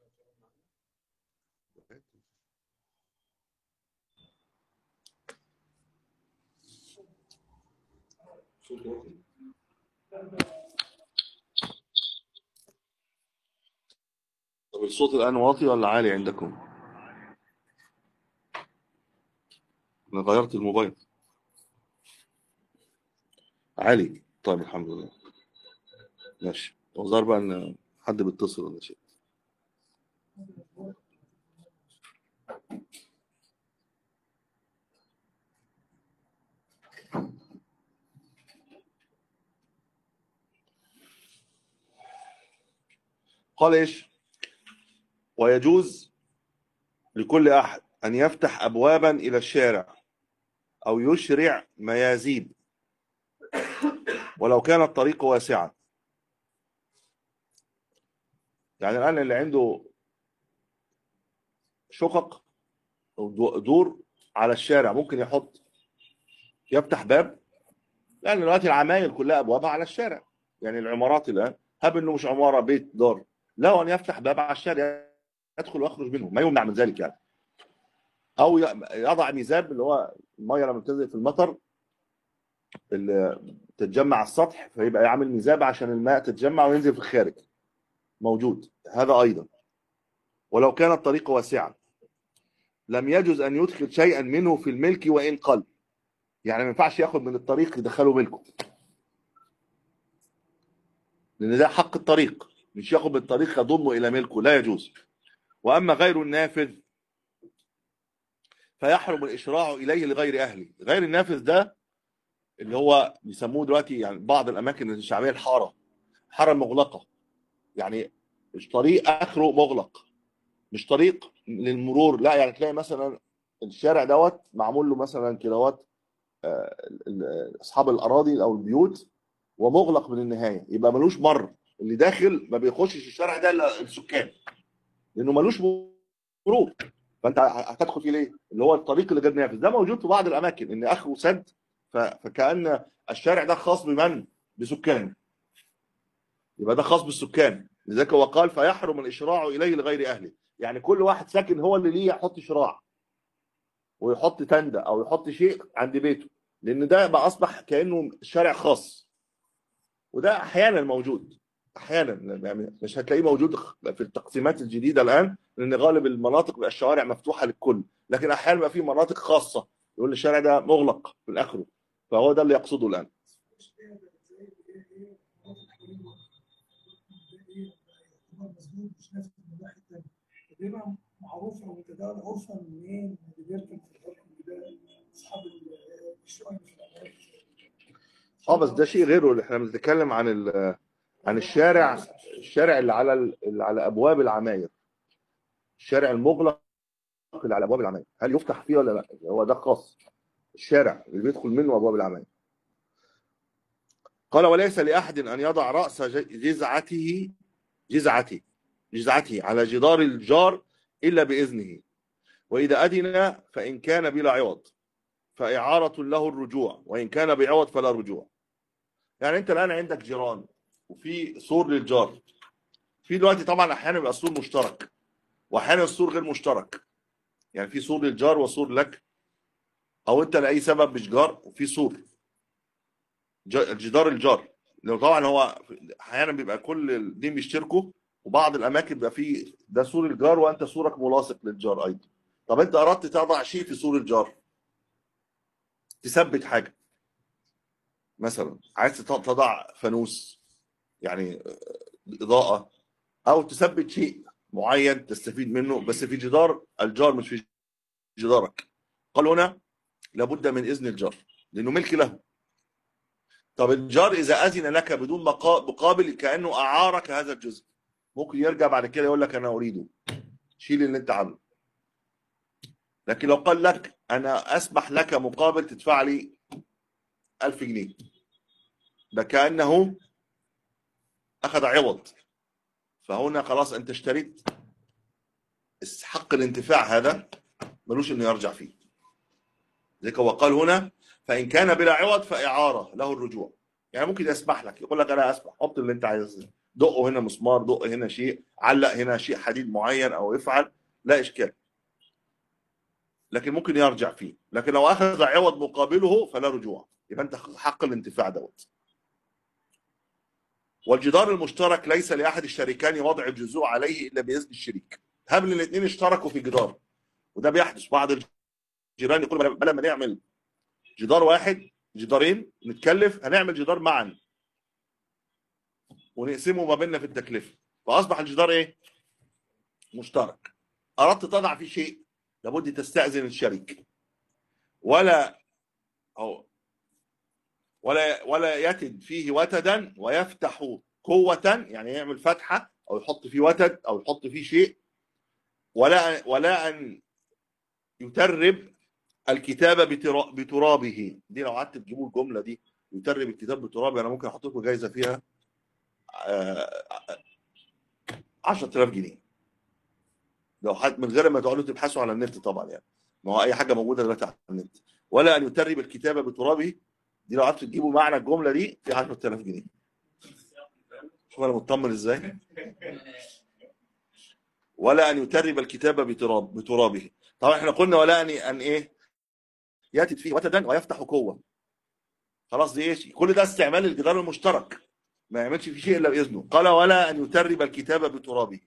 صوت واطي طب الصوت الآن واطي ولا عالي عندكم؟ أنا غيرت الموبايل عالي طيب الحمد لله ماشي وظهر بقى إن حد بيتصل ولا شيء قال ايش؟ ويجوز لكل احد ان يفتح ابوابا الى الشارع او يشرع ميازيب ولو كان الطريق واسعا يعني الان اللي عنده شقق او دو- دور على الشارع ممكن يحط يفتح باب لان دلوقتي العماير كلها ابوابها على الشارع يعني العمارات الان هب انه مش عماره بيت دار له ان يفتح باب على الشارع يدخل ويخرج منه ما يمنع من ذلك يعني او ي- يضع ميزاب اللي هو الميه لما بتنزل في المطر اللي تتجمع على السطح فيبقى يعمل ميزاب عشان الماء تتجمع وينزل في الخارج موجود هذا ايضا ولو كان الطريق واسعا لم يجوز ان يدخل شيئا منه في الملك وان قل يعني ما ينفعش ياخد من الطريق يدخله ملكه لان ده حق الطريق مش ياخد من الطريق يضمه الى ملكه لا يجوز واما غير النافذ فيحرم الاشراع اليه لغير اهله غير النافذ ده اللي هو بيسموه دلوقتي يعني بعض الاماكن الشعبيه الحاره حاره مغلقه يعني مش طريق اخره مغلق مش طريق للمرور لا يعني تلاقي مثلا الشارع دوت معمول له مثلا كيلوات آه، ال- ال- اصحاب الاراضي او البيوت ومغلق من النهايه يبقى ملوش مر اللي داخل ما بيخشش الشارع ده الا السكان لانه ملوش مرور فانت هتدخل فيه ليه؟ اللي هو الطريق اللي غير نافذ ده موجود في بعض الاماكن ان اخره سد ف- فكان الشارع ده خاص بمن؟ بسكانه يبقى ده خاص بالسكان لذلك هو قال فيحرم الاشراع اليه لغير اهله يعني كل واحد ساكن هو اللي ليه يحط شراع ويحط تندة او يحط شيء عند بيته لان ده بقى اصبح كانه شارع خاص وده احيانا موجود احيانا يعني مش هتلاقيه موجود في التقسيمات الجديده الان لان غالب المناطق بقى الشوارع مفتوحه للكل لكن احيانا بقى في مناطق خاصه يقول الشارع ده مغلق في اخره فهو ده اللي يقصده الان مش نافذ من واحد تاني بيبقى معروف او متداول عرفا منين اللي بيركن في الحكم ده اصحاب الشقق في الاماكن اه بس ده شيء غيره اللي احنا بنتكلم عن ال- عن الشارع الشارع اللي على ال- اللي على ابواب العماير الشارع المغلق اللي على ابواب العماير هل يفتح فيه ولا لا هو ده خاص الشارع اللي بيدخل منه ابواب العماير قال وليس لاحد ان يضع راس ج- جزعته جزعته جزعته على جدار الجار الا باذنه واذا اذن فان كان بلا عوض فإعارة له الرجوع وإن كان بعوض فلا رجوع يعني أنت الآن عندك جيران وفي سور للجار في دلوقتي طبعا أحيانا بيبقى السور مشترك وأحيانا السور غير مشترك يعني في سور للجار وسور لك أو أنت لأي سبب مش جار وفي سور ج- جدار الجار لو طبعا هو احيانا بيبقى كل الاثنين بيشتركوا وبعض الاماكن بيبقى فيه ده سور الجار وانت سورك ملاصق للجار ايضا طب انت اردت تضع شيء في سور الجار تثبت حاجه مثلا عايز تط- تضع فانوس يعني اضاءه او تثبت شيء معين تستفيد منه بس في جدار الجار مش في جدارك قال هنا لابد من اذن الجار لانه ملك له طب الجار اذا اذن لك بدون مقا- مقابل كانه اعارك هذا الجزء ممكن يرجع بعد كده يقول لك انا اريده شيل اللي انت عامله لكن لو قال لك انا اسمح لك مقابل تدفع لي 1000 جنيه ده كانه اخذ عوض فهنا خلاص انت اشتريت حق الانتفاع هذا ملوش انه يرجع فيه ذلك هو قال هنا فان كان بلا عوض فاعاره له الرجوع يعني ممكن يسمح لك يقول لك انا اسمح حط اللي انت عايزه دقه هنا مسمار دق هنا شيء علق هنا شيء حديد معين او افعل لا اشكال لكن ممكن يرجع فيه لكن لو اخذ عوض مقابله فلا رجوع يبقى انت حق الانتفاع دوت والجدار المشترك ليس لاحد الشريكان وضع الجذوع عليه الا باذن الشريك هب ان الاثنين اشتركوا في جدار وده بيحدث بعض الجيران يقول بدل ما نعمل جدار واحد جدارين نتكلف هنعمل جدار معا ونقسمه ما بيننا في التكلفه فاصبح الجدار ايه مشترك اردت تضع فيه شيء لابد تستاذن الشريك ولا أو ولا ولا يتد فيه وتدا ويفتح قوة يعني يعمل فتحة أو يحط فيه وتد أو يحط فيه شيء ولا ولا أن يترب الكتابة بترا- بترابه دي لو قعدت تجيبوا الجملة دي يترب الكتاب بترابه أنا ممكن أحط لكم جايزة فيها آه، 10000 جنيه لو حد من غير ما تقعدوا تبحثوا على النت طبعا يعني ما هو اي حاجه موجوده دلوقتي على النت ولا ان يترب الكتابه بترابه دي لو قعدتوا تجيبوا معنى الجمله دي في 10000 جنيه شوف انا مطمن ازاي ولا ان يترب الكتابه بتراب بترابه طبعا احنا قلنا ولا ان ان ايه ياتي فيه وتدا ويفتح قوه خلاص دي ايش كل ده استعمال الجدار المشترك ما يعملش فيه شيء الا باذنه قال ولا ان يترب الكتابه بترابه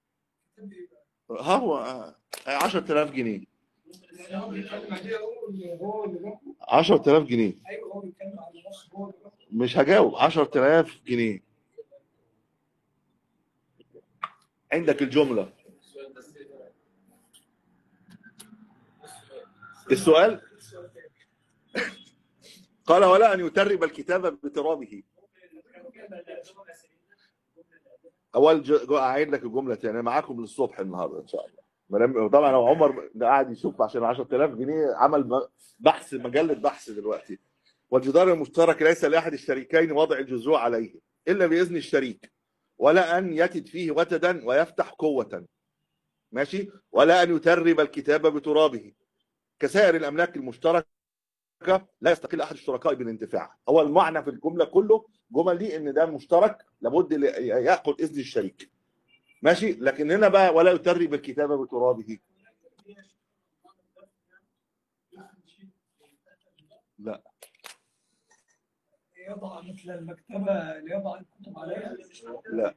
ها هو آه، 10000 جنيه هو بيتكلم عليه هو اللي هو اللي باخده 10000 جنيه ايوه هو بيتكلم على نفسه هو اللي باخده مش هجاوب 10000 جنيه عندك الجملة السؤال قال ولا أن يترب الكتاب بترابه أول ج- جو- أعيد لك الجملة تاني أنا معاكم للصبح النهاردة إن شاء الله ما دام- طبعا لو عمر ده قاعد يشوف عشان 10000 جنيه عمل ب- بحث مجلة بحث دلوقتي والجدار المشترك ليس لأحد الشريكين وضع الجذوع عليه إلا بإذن الشريك ولا أن يتد فيه وتدا ويفتح قوة ماشي ولا أن يترب الكتاب بترابه كسائر الأملاك المشتركة لا يستقل أحد الشركاء بالانتفاع هو المعنى في الجملة كله جمل دي إن ده مشترك لابد ل- يأخذ إذن الشريك ماشي لكن هنا بقى ولا يترب الكتاب بترابه لا يضع مثل المكتبة اللي يضع الكتب عليها لا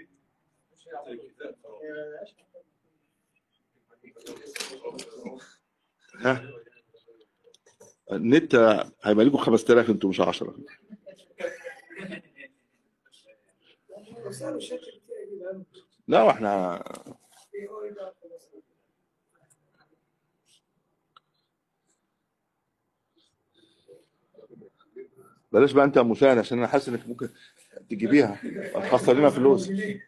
ها النت هيبقى لكم 5000 انتوا مش 10 سألوا الشركة بتاعي دي بقى لا واحنا ايه هو يبقى خلاص. بلاش بقى انت يا مساعد عشان انا حاسس انك ممكن تجيبيها هتخسر لنا فلوس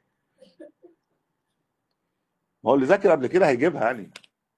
ما هو اللي ذاكر قبل كده هيجيبها يعني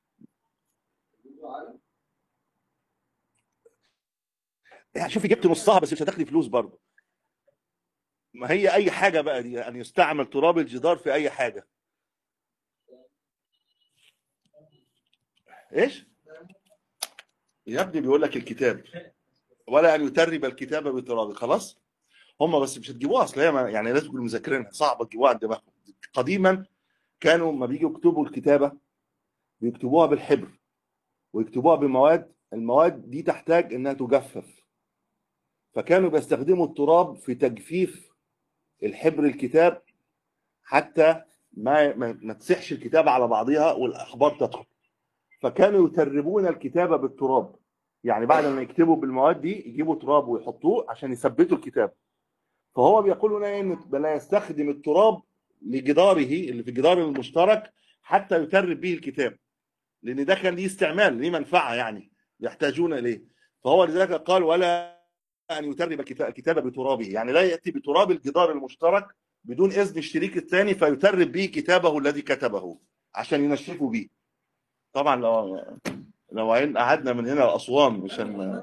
يعني شوفي جبت نصها بس مش هتاخدي فلوس برضه ما هي اي حاجه بقى دي ان يستعمل تراب الجدار في اي حاجه ايش يا ابني بيقول لك الكتاب ولا ان يترب الكتاب بتراب خلاص هم بس مش هتجيبوها اصل هي ما- يعني لازم تكونوا مذاكرينها صعبه تجيبوها عند دماغكم قديما كانوا لما بيجوا يكتبوا الكتابه بيكتبوها بالحبر ويكتبوها بمواد المواد دي تحتاج انها تجفف فكانوا بيستخدموا التراب في تجفيف الحبر الكتاب حتى ما ما, ما تسحش الكتابه على بعضها والاخبار تدخل فكانوا يتربون الكتابه بالتراب يعني بعد ما يكتبوا بالمواد دي يجيبوا تراب ويحطوه عشان يثبتوا الكتاب فهو بيقول هنا إيه؟ ان لا يستخدم التراب لجداره اللي في الجدار المشترك حتى يترب به الكتاب لان ده كان ليه استعمال ليه منفعه يعني يحتاجون اليه فهو لذلك قال ولا ان يترب الكتا- الكتاب بترابه يعني لا ياتي بتراب الجدار المشترك بدون اذن الشريك الثاني فيترب به كتابه الذي كتبه عشان ينشفوا به طبعا لو لو عين- قعدنا من هنا لاسوان مش هن...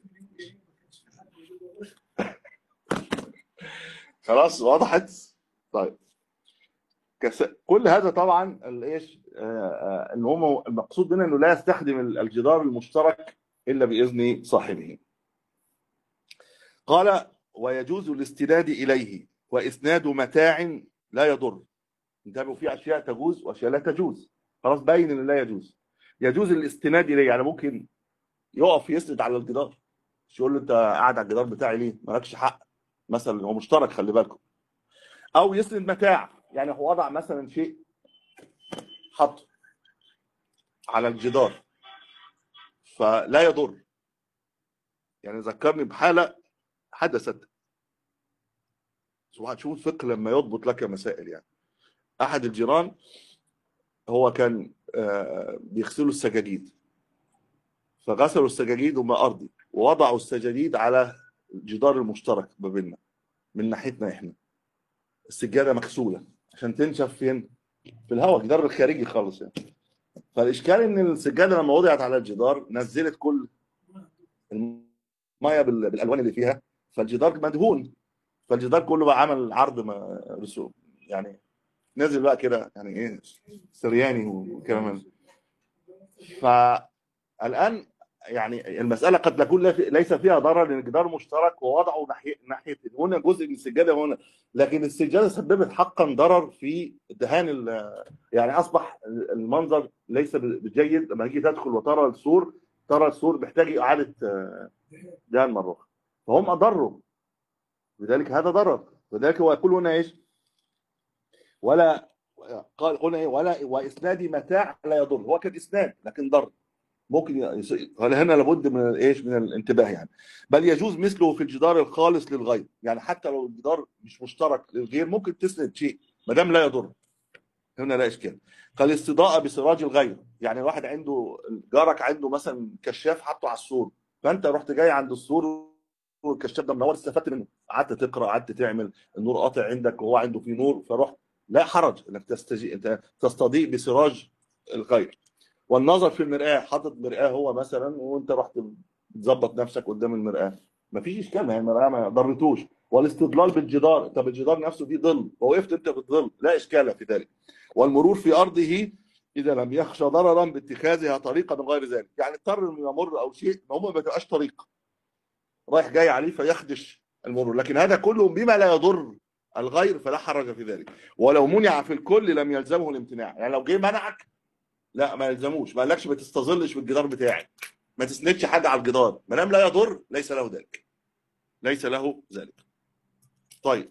خلاص وضحت طيب كس... كل هذا طبعا الايش آه، آه، ان هم المقصود هنا انه لا يستخدم الجدار المشترك الا باذن صاحبه قال ويجوز الاستناد اليه واسناد متاع لا يضر انتبهوا في اشياء تجوز واشياء لا تجوز خلاص باين ان لا يجوز يجوز الاستناد اليه يعني ممكن يقف يسند على الجدار مش يقول له انت قاعد على الجدار بتاعي ليه مالكش حق مثلا هو مشترك خلي بالكم او يسند متاع يعني هو وضع مثلا شيء حطه على الجدار فلا يضر يعني ذكرني بحاله حدثت سبحان شوف الفقه لما يضبط لك مسائل يعني احد الجيران هو كان آه، بيغسلوا السجاجيد فغسلوا السجاجيد وما ارضي ووضعوا السجاجيد على الجدار المشترك ما بيننا من ناحيتنا احنا السجاده مغسوله عشان تنشف فين في الهواء الجدار الخارجي خالص يعني فالاشكال ان السجاده لما وضعت على الجدار نزلت كل الميه بال- بالالوان اللي فيها فالجدار مدهون فالجدار كله بقى عمل عرض ما رسوم يعني نزل بقى كده يعني ايه سرياني وكلام من ده. فالان يعني المساله قد تكون لا في- ليس فيها ضرر لان الجدار مشترك ووضعه ناحيه ناحيه هنا جزء من السجاده هنا لكن السجاده سببت حقا ضرر في دهان ال- يعني اصبح المنظر ليس بجيد لما تيجي تدخل وترى السور ترى السور محتاج اعاده آه، دهان مره اخرى فهم اضروا لذلك هذا ضرر لذلك هو يقول هنا ايش؟ ولا قال قلنا ايه ولا واسناد متاع لا يضر هو كان اسناد لكن ضر ممكن يص- هنا لابد من ايش من الانتباه يعني بل يجوز مثله في الجدار الخالص للغير يعني حتى لو الجدار مش مشترك للغير ممكن تسند شيء ما دام لا يضر هنا لا اشكال قال استضاءه بسراج الغير يعني واحد عنده جارك عنده مثلا كشاف حاطه على السور فانت رحت جاي عند السور والكشاف ده منور استفدت منه قعدت تقرا قعدت تعمل النور قاطع عندك وهو عنده فيه نور فرحت لا حرج انك تستجي انت تستضيء بسراج الغير والنظر في المرآة حاطط مرآة هو مثلا وانت رحت تظبط نفسك قدام المرآة مفيش اشكال ما هي المرآة ما ضرتوش والاستدلال بالجدار طب الجدار نفسه فيه ظل فوقفت انت في الظل لا اشكال في ذلك والمرور في ارضه اذا لم يخشى ضررا باتخاذها طريقا من غير ذلك يعني اضطر انه يمر او شيء ما هم ما تبقاش طريق رايح جاي عليه فيخدش المرور لكن هذا كله بما لا يضر الغير فلا حرج في ذلك ولو منع في الكل لم يلزمه الامتناع يعني لو جه منعك لا ما يلزموش ما قالكش ما تستظلش بالجدار بتاعي ما تسندش حاجه على الجدار ما دام لا يضر ليس له ذلك ليس له ذلك طيب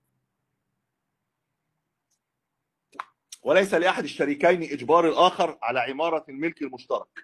وليس لاحد الشريكين اجبار الاخر على عماره الملك المشترك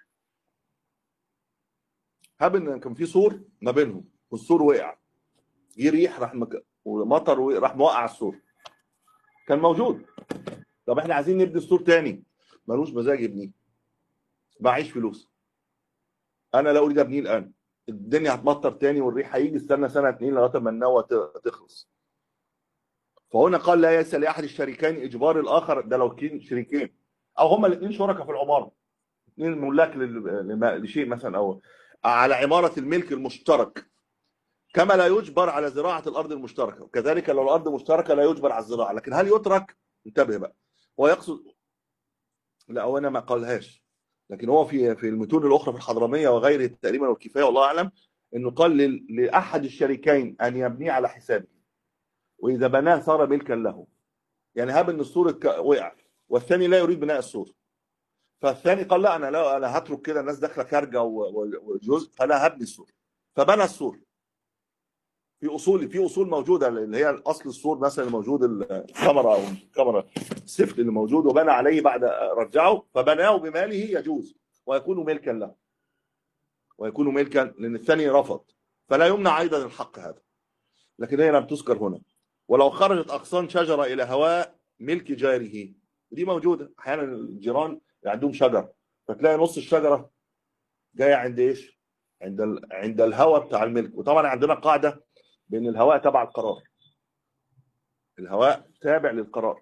هب ان كان في سور ما بينهم والسور وقع جه ريح راح مك... ومطر وراح موقع السور كان موجود طب احنا عايزين نبني السور تاني ملوش مزاج يبنيه معيش فلوس انا لا اريد ابنيه الان الدنيا هتمطر تاني والريح هيجي استنى سنه اتنين لغايه ما النوى ت- تخلص فهنا قال لا يسأل لاحد الشريكين اجبار الاخر ده لو كان شريكين او هما الاثنين شركاء في العماره اثنين ملاك لل- لما- لشيء مثلا او على عماره الملك المشترك كما لا يجبر على زراعه الارض المشتركه وكذلك لو الارض مشتركه لا يجبر على الزراعه لكن هل يترك انتبه بقى هو يقصد لا هو انا ما قالهاش لكن هو في في المتون الاخرى في الحضرميه وغيره تقريبا والكفايه والله اعلم انه قال لل- لاحد الشريكين ان يبنيه على حسابه واذا بناه صار ملكا له يعني هاب ان السور اتك- وقع والثاني لا يريد بناء السور فالثاني قال لا انا لا انا هترك كده الناس داخله خارجه و- و- وجزء فلا هبني السور فبنى السور في اصول في اصول موجوده اللي هي اصل السور مثلا الموجود الكاميرا او الكاميرا السفت اللي موجود وبنى عليه بعد رجعه فبناه بماله يجوز ويكون ملكا له ويكون ملكا لان الثاني رفض فلا يمنع ايضا الحق هذا لكن هي لم تذكر هنا ولو خرجت اغصان شجره الى هواء ملك جاره دي موجوده احيانا الجيران عندهم شجر فتلاقي نص الشجره جايه عند ايش؟ عند ال... عند الهواء بتاع الملك وطبعا عندنا قاعده بان الهواء تبع القرار الهواء تابع للقرار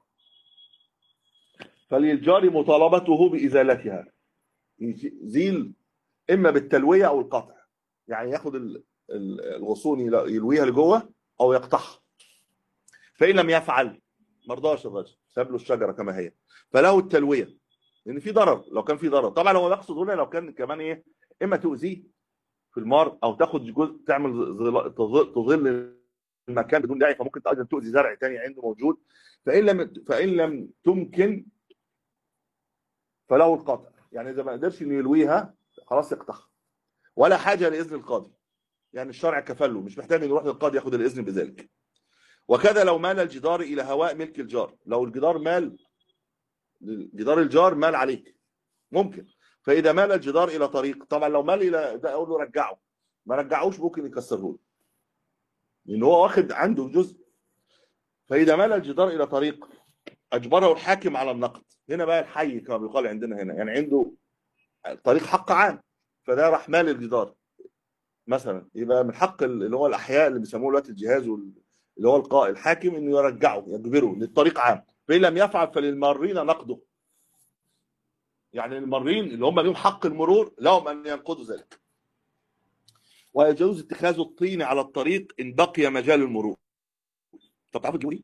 فللجار مطالبته بازالتها يزيل اما بالتلويه او القطع يعني ياخد ال- ال- الغصون يل- يلويها لجوه او يقطعها فان لم يفعل ما رضاش الرجل ساب له الشجره كما هي فله التلويه لان في ضرر لو كان في ضرر طبعا هو يقصد هنا لو كان كمان ايه اما تؤذيه في المار او تاخد جزء تعمل ظل- تظل تظل المكان بدون داعي فممكن ايضا تؤذي زرع تاني عنده موجود فان لم فان لم تمكن فله القطع يعني اذا ما قدرش انه يلويها خلاص يقطعها ولا حاجه لاذن القاضي يعني الشرع كفله مش محتاج انه يروح للقاضي ياخد الاذن بذلك وكذا لو مال الجدار الى هواء ملك الجار لو الجدار مال جدار الجار مال عليك ممكن فاذا مال الجدار الى طريق طبعا لو مال الى ده اقول له رجعه ما رجعوش ممكن يكسره له لان هو واخد عنده جزء فاذا مال الجدار الى طريق اجبره الحاكم على النقد هنا بقى الحي كما بيقال عندنا هنا يعني عنده طريق حق عام فده راح مال الجدار مثلا يبقى من حق اللي هو الاحياء اللي بيسموه دلوقتي الجهاز وال- اللي هو القائد الحاكم انه يرجعه يجبره للطريق عام فان لم يفعل فللمارين نقده يعني المارين اللي هم لهم حق المرور لهم ان ينقضوا ذلك ويجوز اتخاذ الطين على الطريق ان بقي مجال المرور طب تعرفوا تجيبوا ايه؟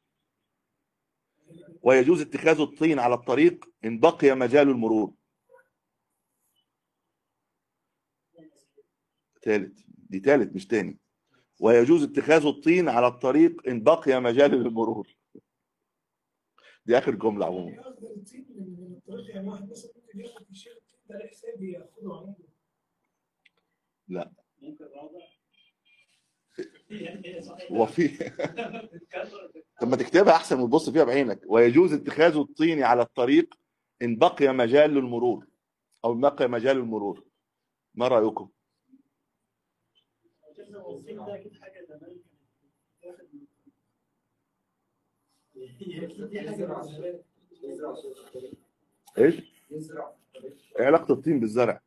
ويجوز اتخاذ الطين على الطريق ان بقي مجال المرور ثالث دي ثالث مش تاني ويجوز اتخاذ الطين على الطريق ان بقي مجال المرور دي اخر جمله عموما ياخد الطين من من الطريق يعني واحد مثلا ممكن ياخد الشيء ده لحسابي ياخده عنده ممكن واضح وفي طب ما تكتبها احسن وتبص فيها بعينك ويجوز اتخاذ الطين على الطريق ان بقي مجال للمرور او إن بقي مجال المرور ما رايكم ده اكيد حاجه زمان كانت بتاخد دي حاجه مع زمان يزرع في الطريق. ايش يزرع في الطريق. ايه علاقه الطين بالزرع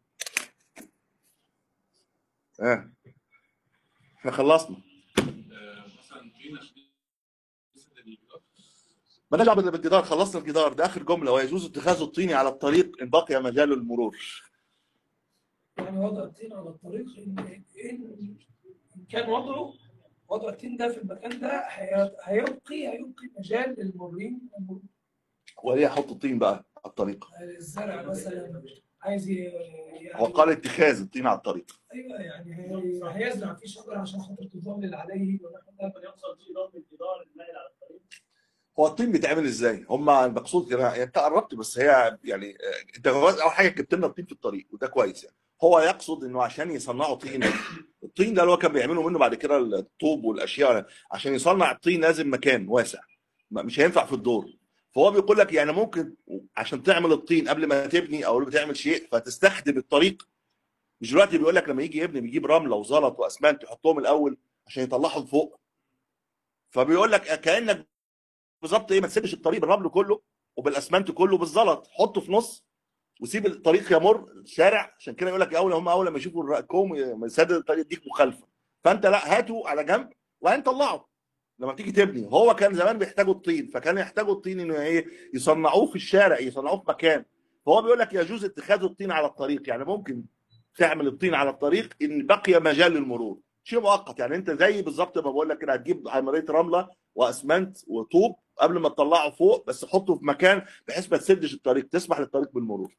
اه احنا خلصنا آه، مثلا في ناس مثل الجدار مالناش دعوه بالجدار خلصنا الجدار ده اخر جمله ويجوز اتخاذ الطين على الطريق ان بقي مجال المرور يعني وضع الطين على الطريق ان ان إن كان وضعه وضع الطين ده في المكان ده هي- هيبقي هيبقي مجال للمرين المر- وليه احط الطين بقى على الطريق الزرع مثلا عايز ي- يعني هو قال اتخاذ الطين على الطريق ايوه يعني هي- هيزرع فيه شجره عشان خاطر تظلل عليه ونحو ده ممكن يحصل في ضغط الجدار المائل على الطريق هو الطين بيتعمل ازاي؟ هم المقصود كده يعني انت قربت بس هي يعني آه، انت اول حاجه جبت لنا الطين في الطريق وده كويس يعني هو يقصد انه عشان يصنعوا طين الطين ده اللي هو كان بيعملوا منه بعد كده الطوب والاشياء عشان يصنع الطين لازم مكان واسع ما- مش هينفع في الدور فهو بيقول لك يعني ممكن عشان تعمل الطين قبل ما تبني او قبل ما تعمل شيء فتستخدم الطريق مش دلوقتي بيقول لك لما يجي يبني بيجيب رمله وزلط واسمنت يحطهم الاول عشان يطلعهم فوق فبيقول لك كانك بالظبط ايه ما تسيبش الطريق بالرمل كله وبالاسمنت كله بالزلط حطه في نص وسيب الطريق يمر الشارع عشان كده يقول لك اول هم اول ما يشوفوا الكوم سدد الطريق يديك مخالفه فانت لا هاته على جنب وبعدين طلعه لما تيجي تبني هو كان زمان بيحتاجوا الطين فكان يحتاجوا الطين انه ايه يصنعوه في الشارع يصنعوه في مكان فهو بيقول لك يجوز اتخاذ الطين على الطريق يعني ممكن تعمل الطين على الطريق ان بقي مجال للمرور شيء مؤقت يعني انت زي بالظبط ما بقول لك كده هتجيب عمليه رمله واسمنت وطوب قبل ما تطلعه فوق بس حطه في مكان بحيث ما تسدش الطريق تسمح للطريق بالمرور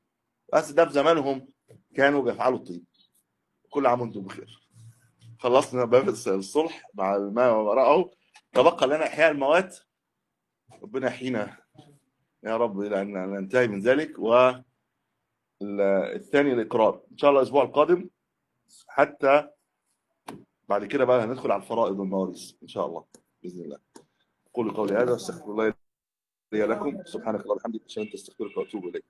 بس ده في زمانهم كانوا بيفعلوا الطيب كل عام وانتم بخير خلصنا باب الصلح مع ما وراءه تبقى لنا احياء الموات ربنا يحيينا يا رب الى ان ننتهي من ذلك و الثاني الاقرار ان شاء الله الاسبوع القادم حتى بعد كده بقى هندخل على الفرائض والمواريث ان شاء الله باذن الله قولوا قولي هذا استغفر الله لي لكم سبحانك اللهم وبحمدك اشهد ان لا اله الا انت استغفرك واتوب اليك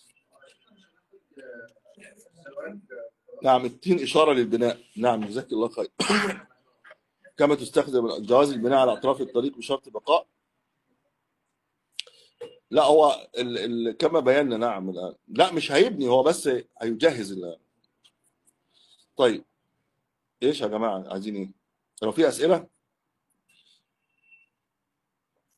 نعم التين اشاره للبناء نعم جزاك الله خير كما تستخدم جواز البناء على اطراف الطريق بشرط بقاء لا هو ال ال كما بينا نعم الان لا مش هيبني هو بس هيجهز الان طيب ايش يا جماعه عايزين ايه لو في اسئله